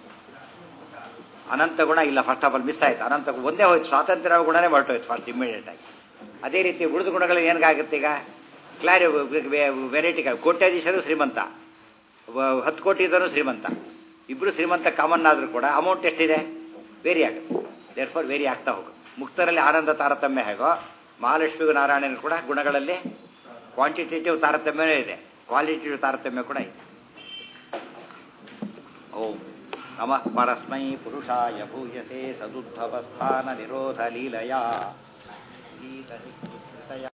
ಅನಂತ ಗುಣ ಇಲ್ಲ ಫಸ್ಟ್ ಆಫ್ ಆಲ್ ಮಿಸ್ ಆಯ್ತು ಅನಂತ ಗುಣ ಒಂದೇ ಹೋಯ್ತು ಸ್ವಾತಂತ್ರ್ಯ ಗುಣನೇ ಹೊರಟೋಯ್ತು ಫಸ್ಟ್ ಇಮಿಡಿಯೇಟ್ ಆಗಿ ಅದೇ ರೀತಿ ಉಳಿದ ಗುಣಗಳು ಏನಾಗುತ್ತೆ ಈಗ ಕ್ಲಾರಿ ವೆರೈಟಿ ಕೋಟ್ಯಾಧೀಶರು ಶ್ರೀಮಂತ ವ- ಹತ್ತು ಕೋಟಿ ಇದ್ದನು ಶ್ರೀಮಂತ ಇಬ್ಬರು ಶ್ರೀಮಂತ ಕಾಮನ್ ಆದರೂ ಕೂಡ ಅಮೌಂಟ್ ಎಷ್ಟಿದೆ ವೇರಿ ಆಗುತ್ತೆ ದೇರ್ ಫಾರ್ ವೇರಿ ಆಗ್ತಾ ಹೋಗುತ್ತೆ ಮುಕ್ತರಲ್ಲಿ ಆನಂದ ತಾರತಮ್ಯ ಹೇಗೋ ಮಹಾಲಕ್ಷ್ಮಿಗೂ ನಾರಾಯಣನ ಕೂಡ ಗುಣಗಳಲ್ಲಿ ಕ್ವಾಂಟಿಟೇಟಿವ್ ತಾರತಮ್ಯವೇ ಇದೆ ಕ್ವಾಲಿಟೇಟಿವ್ ತಾರತಮ್ಯ ಕೂಡ ಇದೆ ಓಂ ನಮಃ ಪರಸ್ಮೈ ಪುರುಷಾಯ ಭೂಯತೆ ಸದುದ್ಭವಸ್ಥಾನ ನಿರೋಧ ಲೀಲಯಾ